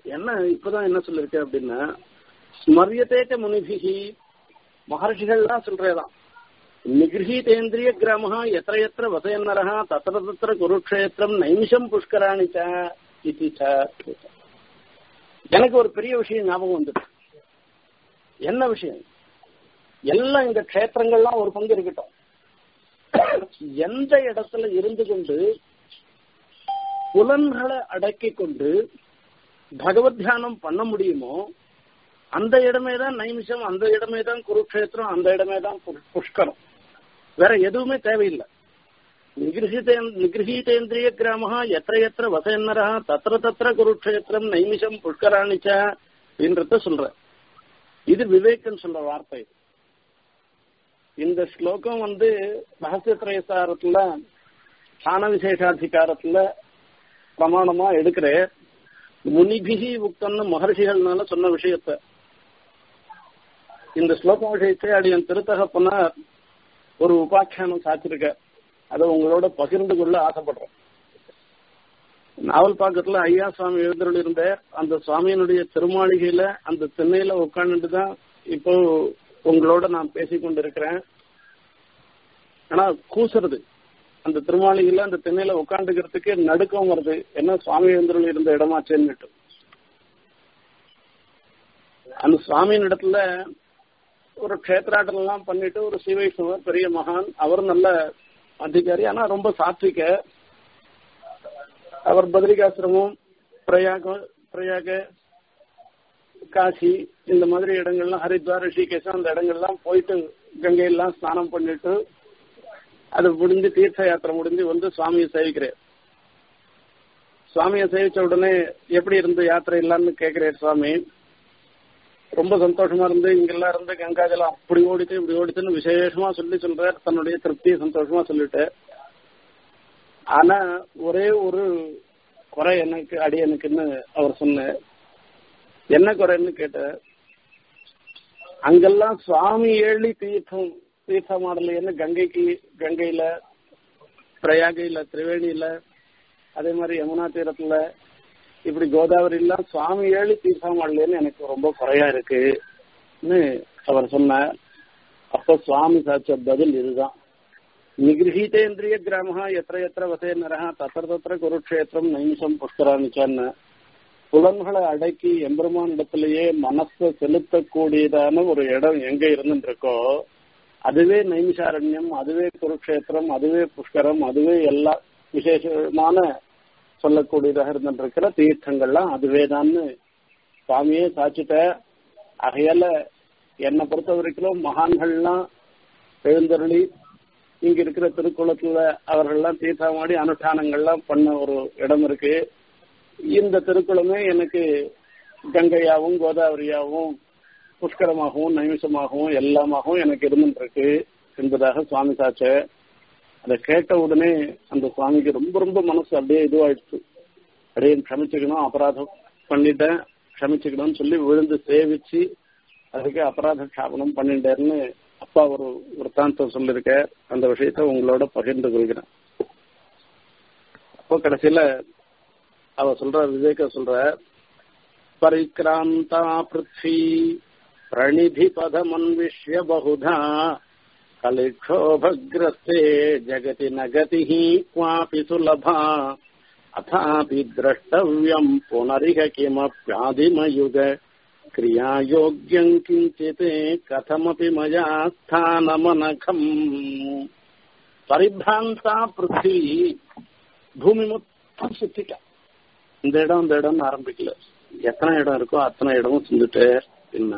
என்ன இப்பதான் என்ன சொல்லிருக்க அப்படின்னா ஸ்மரியத்தேக்க முனிபிகி மகர்ஷிகள்லாம் சொல்றேதான் நிகிருஹீதேந்திரிய கிராம எத்த எத்த வசயன்னரா தத்திர தத்திர குருக்ஷேத்திரம் நைமிஷம் புஷ்கராணிச்ச இது எனக்கு ஒரு பெரிய விஷயம் ஞாபகம் வந்துட்டு என்ன விஷயம் எல்லாம் இந்த க்ஷேத்திரங்கள்லாம் ஒரு பங்கு இருக்கட்டும் எந்த இடத்துல இருந்து கொண்டு புலன்களை அடக்கி கொண்டு பகவத் தியானம் பண்ண முடியுமோ அந்த இடமே தான் நைமிஷம் அந்த இடமே தான் குருக்ஷேத்திரம் அந்த இடமே தான் புஷ்கரம் வேற எதுவுமே தேவையில்லை நிகிருஹிதே நிகிருஹீதேந்திரிய கிராம எத்த எத்த வசன்னரா தத்திர தத்திர குருக்ஷேத்திரம் நைமிஷம் புஷ்கராணிச்ச அப்படின்றத சொல்ற இது விவேகன் சொல்ற வார்த்தை இந்த ஸ்லோகம் வந்து ரகசிய திரயசாரத்துல ஸ்தான விசேஷாதிகாரத்துல பிரமாணமா எடுக்கிற முனிபிகி உக்தம்னு மகர்ஷிகள்னால சொன்ன விஷயத்த இந்த ஸ்லோகம் விஷயத்தை அடியன் திருத்தகப்பனார் ஒரு உபாக்கியானம் சாத்திருக்க அதை உங்களோட பகிர்ந்து கொள்ள ஆசைப்படுறேன் நாவல் பாக்கத்துல ஐயா சுவாமி எழுந்தருள் இருந்த அந்த சுவாமியினுடைய திருமாளிகையில அந்த திண்ணையில உட்காந்துட்டு தான் இப்போ உங்களோட நான் பேசிக் கொண்டிருக்கிறேன் ஆனா கூசுறது அந்த திருமாளிகையில அந்த திண்ணையில உட்காந்துக்கிறதுக்கு நடுக்கம் வருது என்ன சுவாமி எழுந்தருள் இருந்த இடமாச்சேன்னு அந்த சுவாமியின் இடத்துல ஒரு கஷேத்ராட்டம் எல்லாம் பண்ணிட்டு ஒரு சிவைஷ்ணவர் பெரிய மகான் அவர் நல்ல அதிகாரி ஆனா ரொம்ப சாத்விக அவர் பத்ரிகாசிரமம் பிரயாக பிரயாக காசி இந்த மாதிரி இடங்கள்லாம் ஹரித்வார் ரிஷிகேஷம் அந்த இடங்கள்லாம் போயிட்டு கங்கையெல்லாம் ஸ்நானம் பண்ணிட்டு அது முடிஞ்சு தீர்த்த யாத்திரை முடிஞ்சு வந்து சுவாமியை சேவிக்கிறேன் சுவாமியை சேவிச்ச உடனே எப்படி இருந்து யாத்திரை இல்லான்னு கேட்கிறேன் சுவாமி ரொம்ப சந்தோஷமா இருந்து இங்கெல்லாம் இருந்து கங்காஜலம் அப்படி ஓடிட்டு இப்படி ஓடிச்சுன்னு விசேஷமா சொல்லி சொல்றார் தன்னுடைய திருப்தியை சந்தோஷமா சொல்லிட்டு ஆனா ஒரே ஒரு குறை எனக்கு அடி எனக்குன்னு அவர் சொன்னார் என்ன குறைன்னு கேட்ட அங்கெல்லாம் சுவாமி ஏழி தீர்த்தம் தீர்த்தம் ஆடலைன்னு கங்கைக்கு கங்கையில பிரயாகையில திரிவேணியில அதே மாதிரி யமுனா தீரத்துல இப்படி கோதாவரி எல்லாம் சுவாமி ஏழு தீர்த்தம் ஆடலன்னு எனக்கு ரொம்ப குறையா இருக்குன்னு அவர் சொன்னார் அப்ப சுவாமி சாச்ச பதில் இதுதான் நிகிருஹீதேந்திரிய கிராம எத்த எத்த வசேனரா தத்திர தத்திர குருக்ஷேத்திரம் நைமிஷம் புஷ்கராணிச்சான்னு புலன்களை அடக்கி எம்பெருமான் இடத்திலேயே மனசை செலுத்தக்கூடியதான ஒரு இடம் எங்க இருந்துருக்கோ அதுவே நைமிஷாரண்யம் அதுவே குருக்ஷேத்திரம் அதுவே புஷ்கரம் அதுவே எல்லா விசேஷமான சொல்லக்கூடியதாக இருந்துருக்கிற தீர்த்தங்கள்லாம் அதுவே தான் சுவாமியே சாச்சிட்ட ஆகையால என்னை பொறுத்த வரைக்கும் மகான்கள்லாம் எழுந்தருளி இங்க இருக்கிற திருக்குளத்துல அவர்கள்லாம் தீர்த்தமாடி அனுஷ்டானங்கள்லாம் பண்ண ஒரு இடம் இருக்கு இந்த திருக்குளமே எனக்கு கங்கையாவும் கோதாவரியாவும் புஷ்கரமாகவும் நைமிஷமாகவும் எல்லாமாகவும் எனக்கு இருந்துருக்கு என்பதாக சுவாமி சாச்ச அதை கேட்ட உடனே அந்த சுவாமிக்கு ரொம்ப ரொம்ப மனசு அப்படியே இதுவாயிடுச்சு அப்படியே க்ஷமிச்சுக்கணும் அபராதம் பண்ணிட்டேன் க்ஷமிச்சுக்கணும்னு சொல்லி விழுந்து சேவிச்சு அதுக்கு அபராத க்ஷாபனம் பண்ணிட்டேன்னு அப்பா ஒரு விற்த்தாந்தம் சொல்லிருக்க அந்த விஷயத்த உங்களோட பகிர்ந்து கொள்கிறேன் அப்போ கடைசியில அவ சொல்ற விவேக சொல்ற பரிக்ராந்தா பிருத்வி பிரணிதி பதமன்விஷ்ய பகுதா கலிக்ஷோபகிரஸ்தே ஜகதி நகதி क्वापि சுலபா அதாபி திரஷ்டவியம் புனரிக கிமப்யாதிமயுக क्रियायोग्यम् किञ्चित् कथमपि मया स्थानमनखम् பரிபிராந்தா பிருத்தி பூமி மொத்தம் சுத்திட்டா இந்த இடம் இந்த இடம் ஆரம்பிக்கல எத்தனை இடம் இருக்கோ அத்தனை இடமும் செஞ்சுட்டு என்ன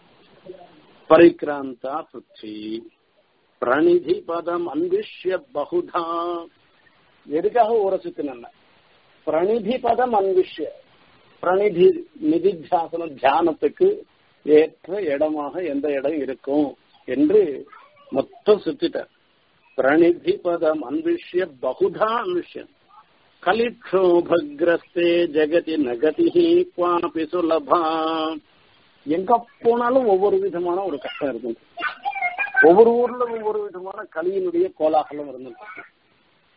பரிக்கிராந்தா பிருத்தி பிரணிதி பதம் அன்விஷ்ய பகுதா எதுக்காக ஊற சுத்தின பிரணிதி பதம் அன்விஷ்ய பிரணிதி நிதித்தியாசன தியானத்துக்கு ஏற்ற இடமாக எந்த இடம் இருக்கும் என்று மொத்தம் சுத்திட்டார் பிரணிதி பதம் அன்விஷ்ய பகுதா அன்விஷ்யம் கலிக்ஷோபகிரஸ்தே ஜெகதி நகதி குவாபி சுலபா எங்க போனாலும் ஒவ்வொரு விதமான ஒரு கஷ்டம் இருக்கும் ஒவ்வொரு ஊர்ல ஒவ்வொரு விதமான கலியினுடைய கோலாகலம் இருந்துட்டு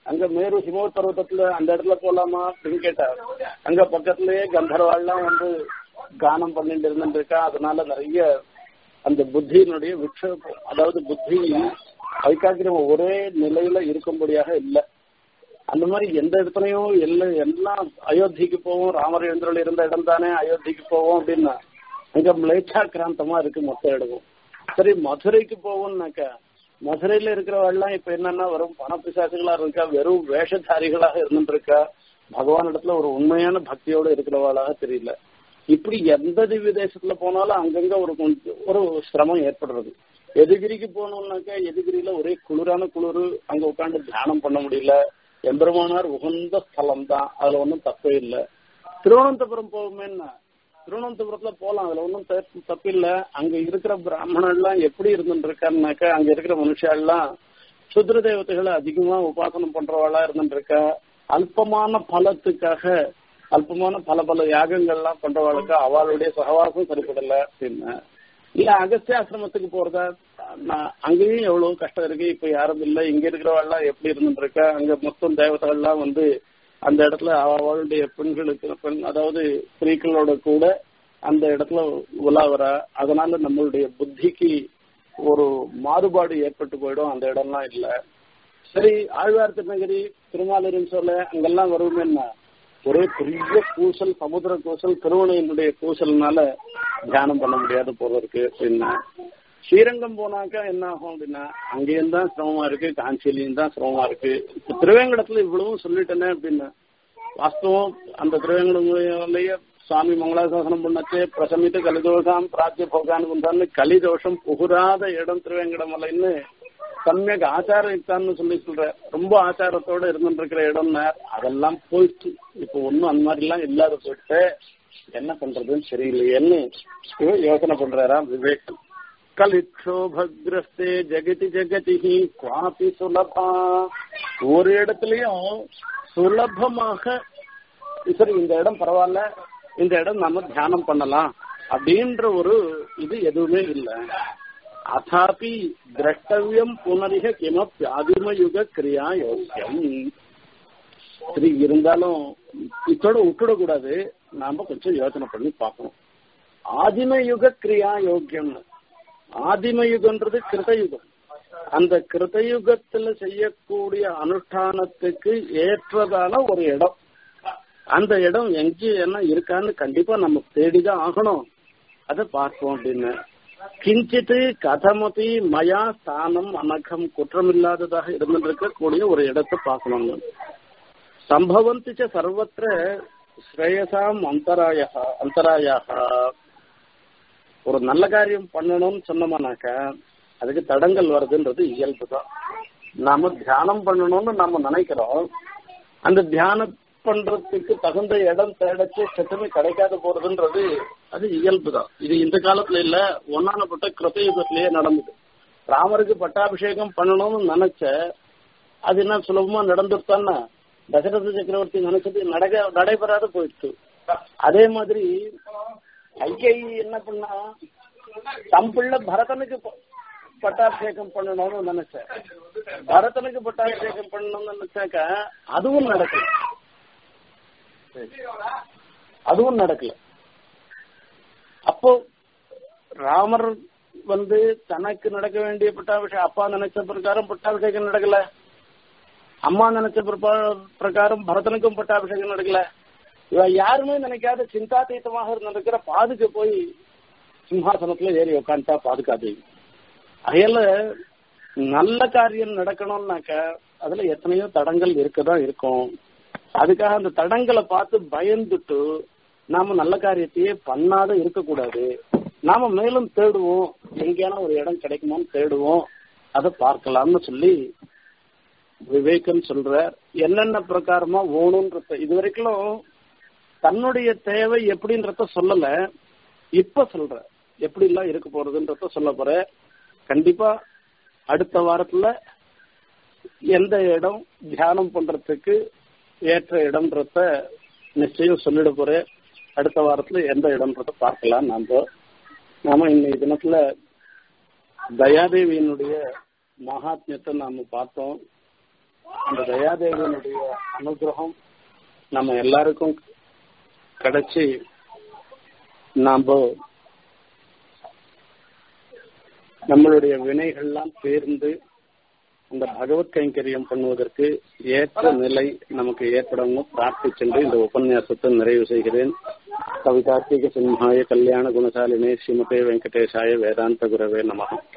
அங்க மேரு ஹிமவத் பர்வதத்துல அந்த இடத்துல போலாமா அப்படின்னு கேட்டா அங்க பக்கத்திலேயே கந்தர்வாள்லாம் வந்து கானம் பண்ணிட்டு இருந்துட்டு இருக்கா அதனால நிறைய அந்த புத்தியினுடைய விக்ஷேபம் அதாவது புத்தி வைக்காக்கிரம் ஒரே நிலையில இருக்கும்படியாக இல்லை அந்த மாதிரி எந்த இடத்துலயும் எல்லாம் எல்லாம் அயோத்திக்கு போவோம் ராமர் எழுந்தருள் இருந்த இடம் தானே அயோத்திக்கு போவோம் அப்படின்னா அங்க மிளேச்சா கிராந்தமா இருக்கு மொத்த இடமும் சரி மதுரைக்கு போவோம்னாக்கா மதுரையில இருக்கிறவெல்லாம் இப்ப என்னன்னா வெறும் பணப்பிசாசுகளா இருக்கா வெறும் வேஷதாரிகளாக இருந்துட்டு இருக்கா பகவான் இடத்துல ஒரு உண்மையான பக்தியோட இருக்கிறவாளாக தெரியல இப்படி எந்த திவ்ய தேசத்துல போனாலும் அங்கங்க ஒரு கொஞ்சம் ஒரு சிரமம் ஏற்படுறது எதுகிரிக்கு போனோம்னாக்கா எதுகிரியில ஒரே குளிரான குளிர் அங்க உட்காந்து தியானம் பண்ண முடியல எம்பெருமானார் உகந்த ஸ்தலம் தான் அதுல ஒன்றும் தப்பே இல்லை திருவனந்தபுரம் போவோமேன்னா திருவனந்தபுரத்துல போலாம் அதுல ஒன்றும் தப்பு இல்லை அங்க இருக்கிற பிராமணர்லாம் எப்படி இருந்துட்டு இருக்காருனாக்கா அங்க இருக்கிற மனுஷாலாம் சுத்திர தேவதைகளை அதிகமா உபாசனம் பண்றவாளா இருந்துட்டு இருக்கா அல்பமான பலத்துக்காக அல்பமான பல பல யாகங்கள்லாம் பண்றவாளுக்கு அவளுடைய சகவாசம் சரிப்படல அப்படின்னு இல்ல அகஸ்திய ஆசிரமத்துக்கு போறதா நான் அங்கேயும் எவ்வளவு கஷ்டம் இருக்கு இப்ப யாரும் இல்ல இங்க இருக்கிறவெல்லாம் எப்படி இருந்துட்டு இருக்கா அங்க மொத்தம் தேவதைகள்லாம் வந்து அந்த இடத்துல அவளுடைய பெண்களுக்கு பெண் அதாவது ஸ்திரீகளோட கூட அந்த இடத்துல உலாவரா அதனால நம்மளுடைய புத்திக்கு ஒரு மாறுபாடு ஏற்பட்டு போயிடும் அந்த இடம்லாம் இல்ல சரி ஆழ்வார் திருநகரி திருமாலிருன்னு சொல்ல அங்கெல்லாம் வருவோமேன்னா ஒரே பெரிய கூசல் சமுத்திர கூசல் திருவணையினுடைய கூசல்னால தியானம் பண்ண முடியாது போல இருக்கு அப்படின்னா ஸ்ரீரங்கம் போனாக்கா என்ன ஆகும் அப்படின்னா அங்கேயும் தான் சிரமமா இருக்கு காஞ்சியிலையும் தான் சிரமமா இருக்கு இப்ப திருவேங்கடத்துல இவ்வளவும் சொல்லிட்டேனே அப்படின்னா வாஸ்தவம் அந்த திருவேங்கடம்லயே சுவாமி மங்களாசாசனம் பண்ணச்சே பிரசமித்து கலிதோஷம் பிராத்திய போகான்னு கலிதோஷம் புகுராத இடம் திருவேங்கடமலைன்னு சமயக் ஆச்சாரத்தான்னு சொல்லி சொல்ற ரொம்ப ஆச்சாரத்தோட இருந்துட்டு இருக்கிற இடம் அதெல்லாம் போயிட்டு இப்போ ஒன்னும் அந்த மாதிரி எல்லாம் இல்லாத போயிட்டு என்ன பண்றதுன்னு தெரியலையேன்னு இவன் யோசனை பண்றாராம் விவேக் கலிக்ஷோபகிரஸ்தே ஜெகதி ஜெகதி குவாபி சுலபா ஒரு இடத்துலயும் சுலபமாக சரி இந்த இடம் பரவாயில்ல இந்த இடம் நம்ம தியானம் பண்ணலாம் அப்படின்ற ஒரு இது எதுவுமே இல்லை அதாபி திரஷ்டவியம் புனரிக கிமப்பி ஆதிமயுக கிரியா யோக்கியம் சரி இருந்தாலும் இதோட விட்டுடக்கூடாது நாம கொஞ்சம் யோசனை பண்ணி பார்க்கணும் ஆதிமயுக கிரியா யோக்கியம்னு ஆதிமயுகன்றது கிருதயுகம் அந்த கிருதயுகத்துல செய்யக்கூடிய அனுஷ்டானத்துக்கு ஏற்றதான ஒரு இடம் அந்த இடம் எங்க என்ன இருக்கான்னு கண்டிப்பா நம்ம தேடிதான் ஆகணும் அதை பார்ப்போம் அப்படின்னு கிஞ்சித்து கதமதி மயா ஸ்தானம் அனகம் குற்றமில்லாததாக இருந்திருக்கக்கூடிய ஒரு இடத்தை பார்க்கணும் சம்பவந்தி சர்வத்திர ஸ்ரேயசாம் அந்தராய அந்தராயாக ஒரு நல்ல காரியம் பண்ணணும்னு சொன்னோம்னாக்க அதுக்கு தடங்கள் வருதுன்றது இயல்பு தான் நாம தியானம் பண்ணணும்னு நாம நினைக்கிறோம் அந்த தியானம் பண்றதுக்கு தகுந்த இடம் தேடச்சு சட்டமே கிடைக்காத போறதுன்றது அது இயல்பு தான் இது இந்த காலத்துல இல்ல ஒன்னானப்பட்ட கிருத்தயுகத்திலேயே நடந்தது ராமருக்கு பட்டாபிஷேகம் பண்ணணும்னு நினைச்ச அது என்ன சுலபமா நடந்துட்டான்னா தசரத சக்கரவர்த்தி நினைச்சது நடக்க நடைபெறாத போயிடுச்சு அதே மாதிரி ஐயை என்ன பண்ணா தம் பிள்ளை பரதனுக்கு பட்டாபிஷேகம் பண்ணணும்னு நினைச்சேன் பரதனுக்கு பட்டாபிஷேகம் பண்ணணும்னு நினைச்சாக்க அதுவும் நடக்கல அதுவும் நடக்கல அப்போ ராமர் வந்து தனக்கு நடக்க வேண்டிய பட்டாபிஷேகம் அப்பா நினைச்ச பிரகாரம் பட்டாபிஷேகம் நடக்கல அம்மா நினைச்ச பிரகாரம் பரதனுக்கும் பட்டாபிஷேகம் நடக்கல இவ யாருமே நினைக்காத சிந்தாத்தீத்தமாக இருந்திருக்கிற பாதுக்கு போய் சிம்ஹாசனத்துல ஏறி உட்காந்துட்டா பாதுகாத்து அதையில நல்ல காரியம் நடக்கணும்னாக்க அதுல எத்தனையோ தடங்கள் இருக்கதான் இருக்கும் அதுக்காக அந்த தடங்களை பார்த்து பயந்துட்டு நாம நல்ல காரியத்தையே பண்ணாத இருக்கக்கூடாது நாம மேலும் தேடுவோம் எங்கேயான ஒரு இடம் கிடைக்குமோன்னு தேடுவோம் அதை பார்க்கலாம்னு சொல்லி விவேகம் சொல்ற என்னென்ன பிரகாரமா ஓணுன்றத இது வரைக்கும் தன்னுடைய தேவை எப்படின்றத சொல்லல இப்ப சொல்ற எப்படி எல்லாம் இருக்க போறதுன்றத சொல்ல போற கண்டிப்பா அடுத்த வாரத்துல எந்த இடம் தியானம் பண்றதுக்கு ஏற்ற இடம்ன்றத நிச்சயம் சொல்லிட போறேன் அடுத்த வாரத்துல எந்த இடம்ன்றத பார்க்கலாம் நாம நாம இன்னைக்கு தினத்துல தயாதேவியினுடைய மகாத்மியத்தை நாம பார்த்தோம் அந்த தயாதேவனுடைய அனுகிரகம் நம்ம எல்லாருக்கும் கிடைச்சி நாம நம்மளுடைய வினைகள்லாம் தேர்ந்து அந்த பகவத் கைங்கரியம் பண்ணுவதற்கு ஏற்ற நிலை நமக்கு ஏற்படணும் பிரார்த்திச்சென்று இந்த உபன்யாசத்தை நிறைவு செய்கிறேன் கவிதார்த்திக சிம்ஹாய கல்யாண குணசாலினே ஸ்ரீமதே வெங்கடேஷாய வேதாந்த குரவே நமகம்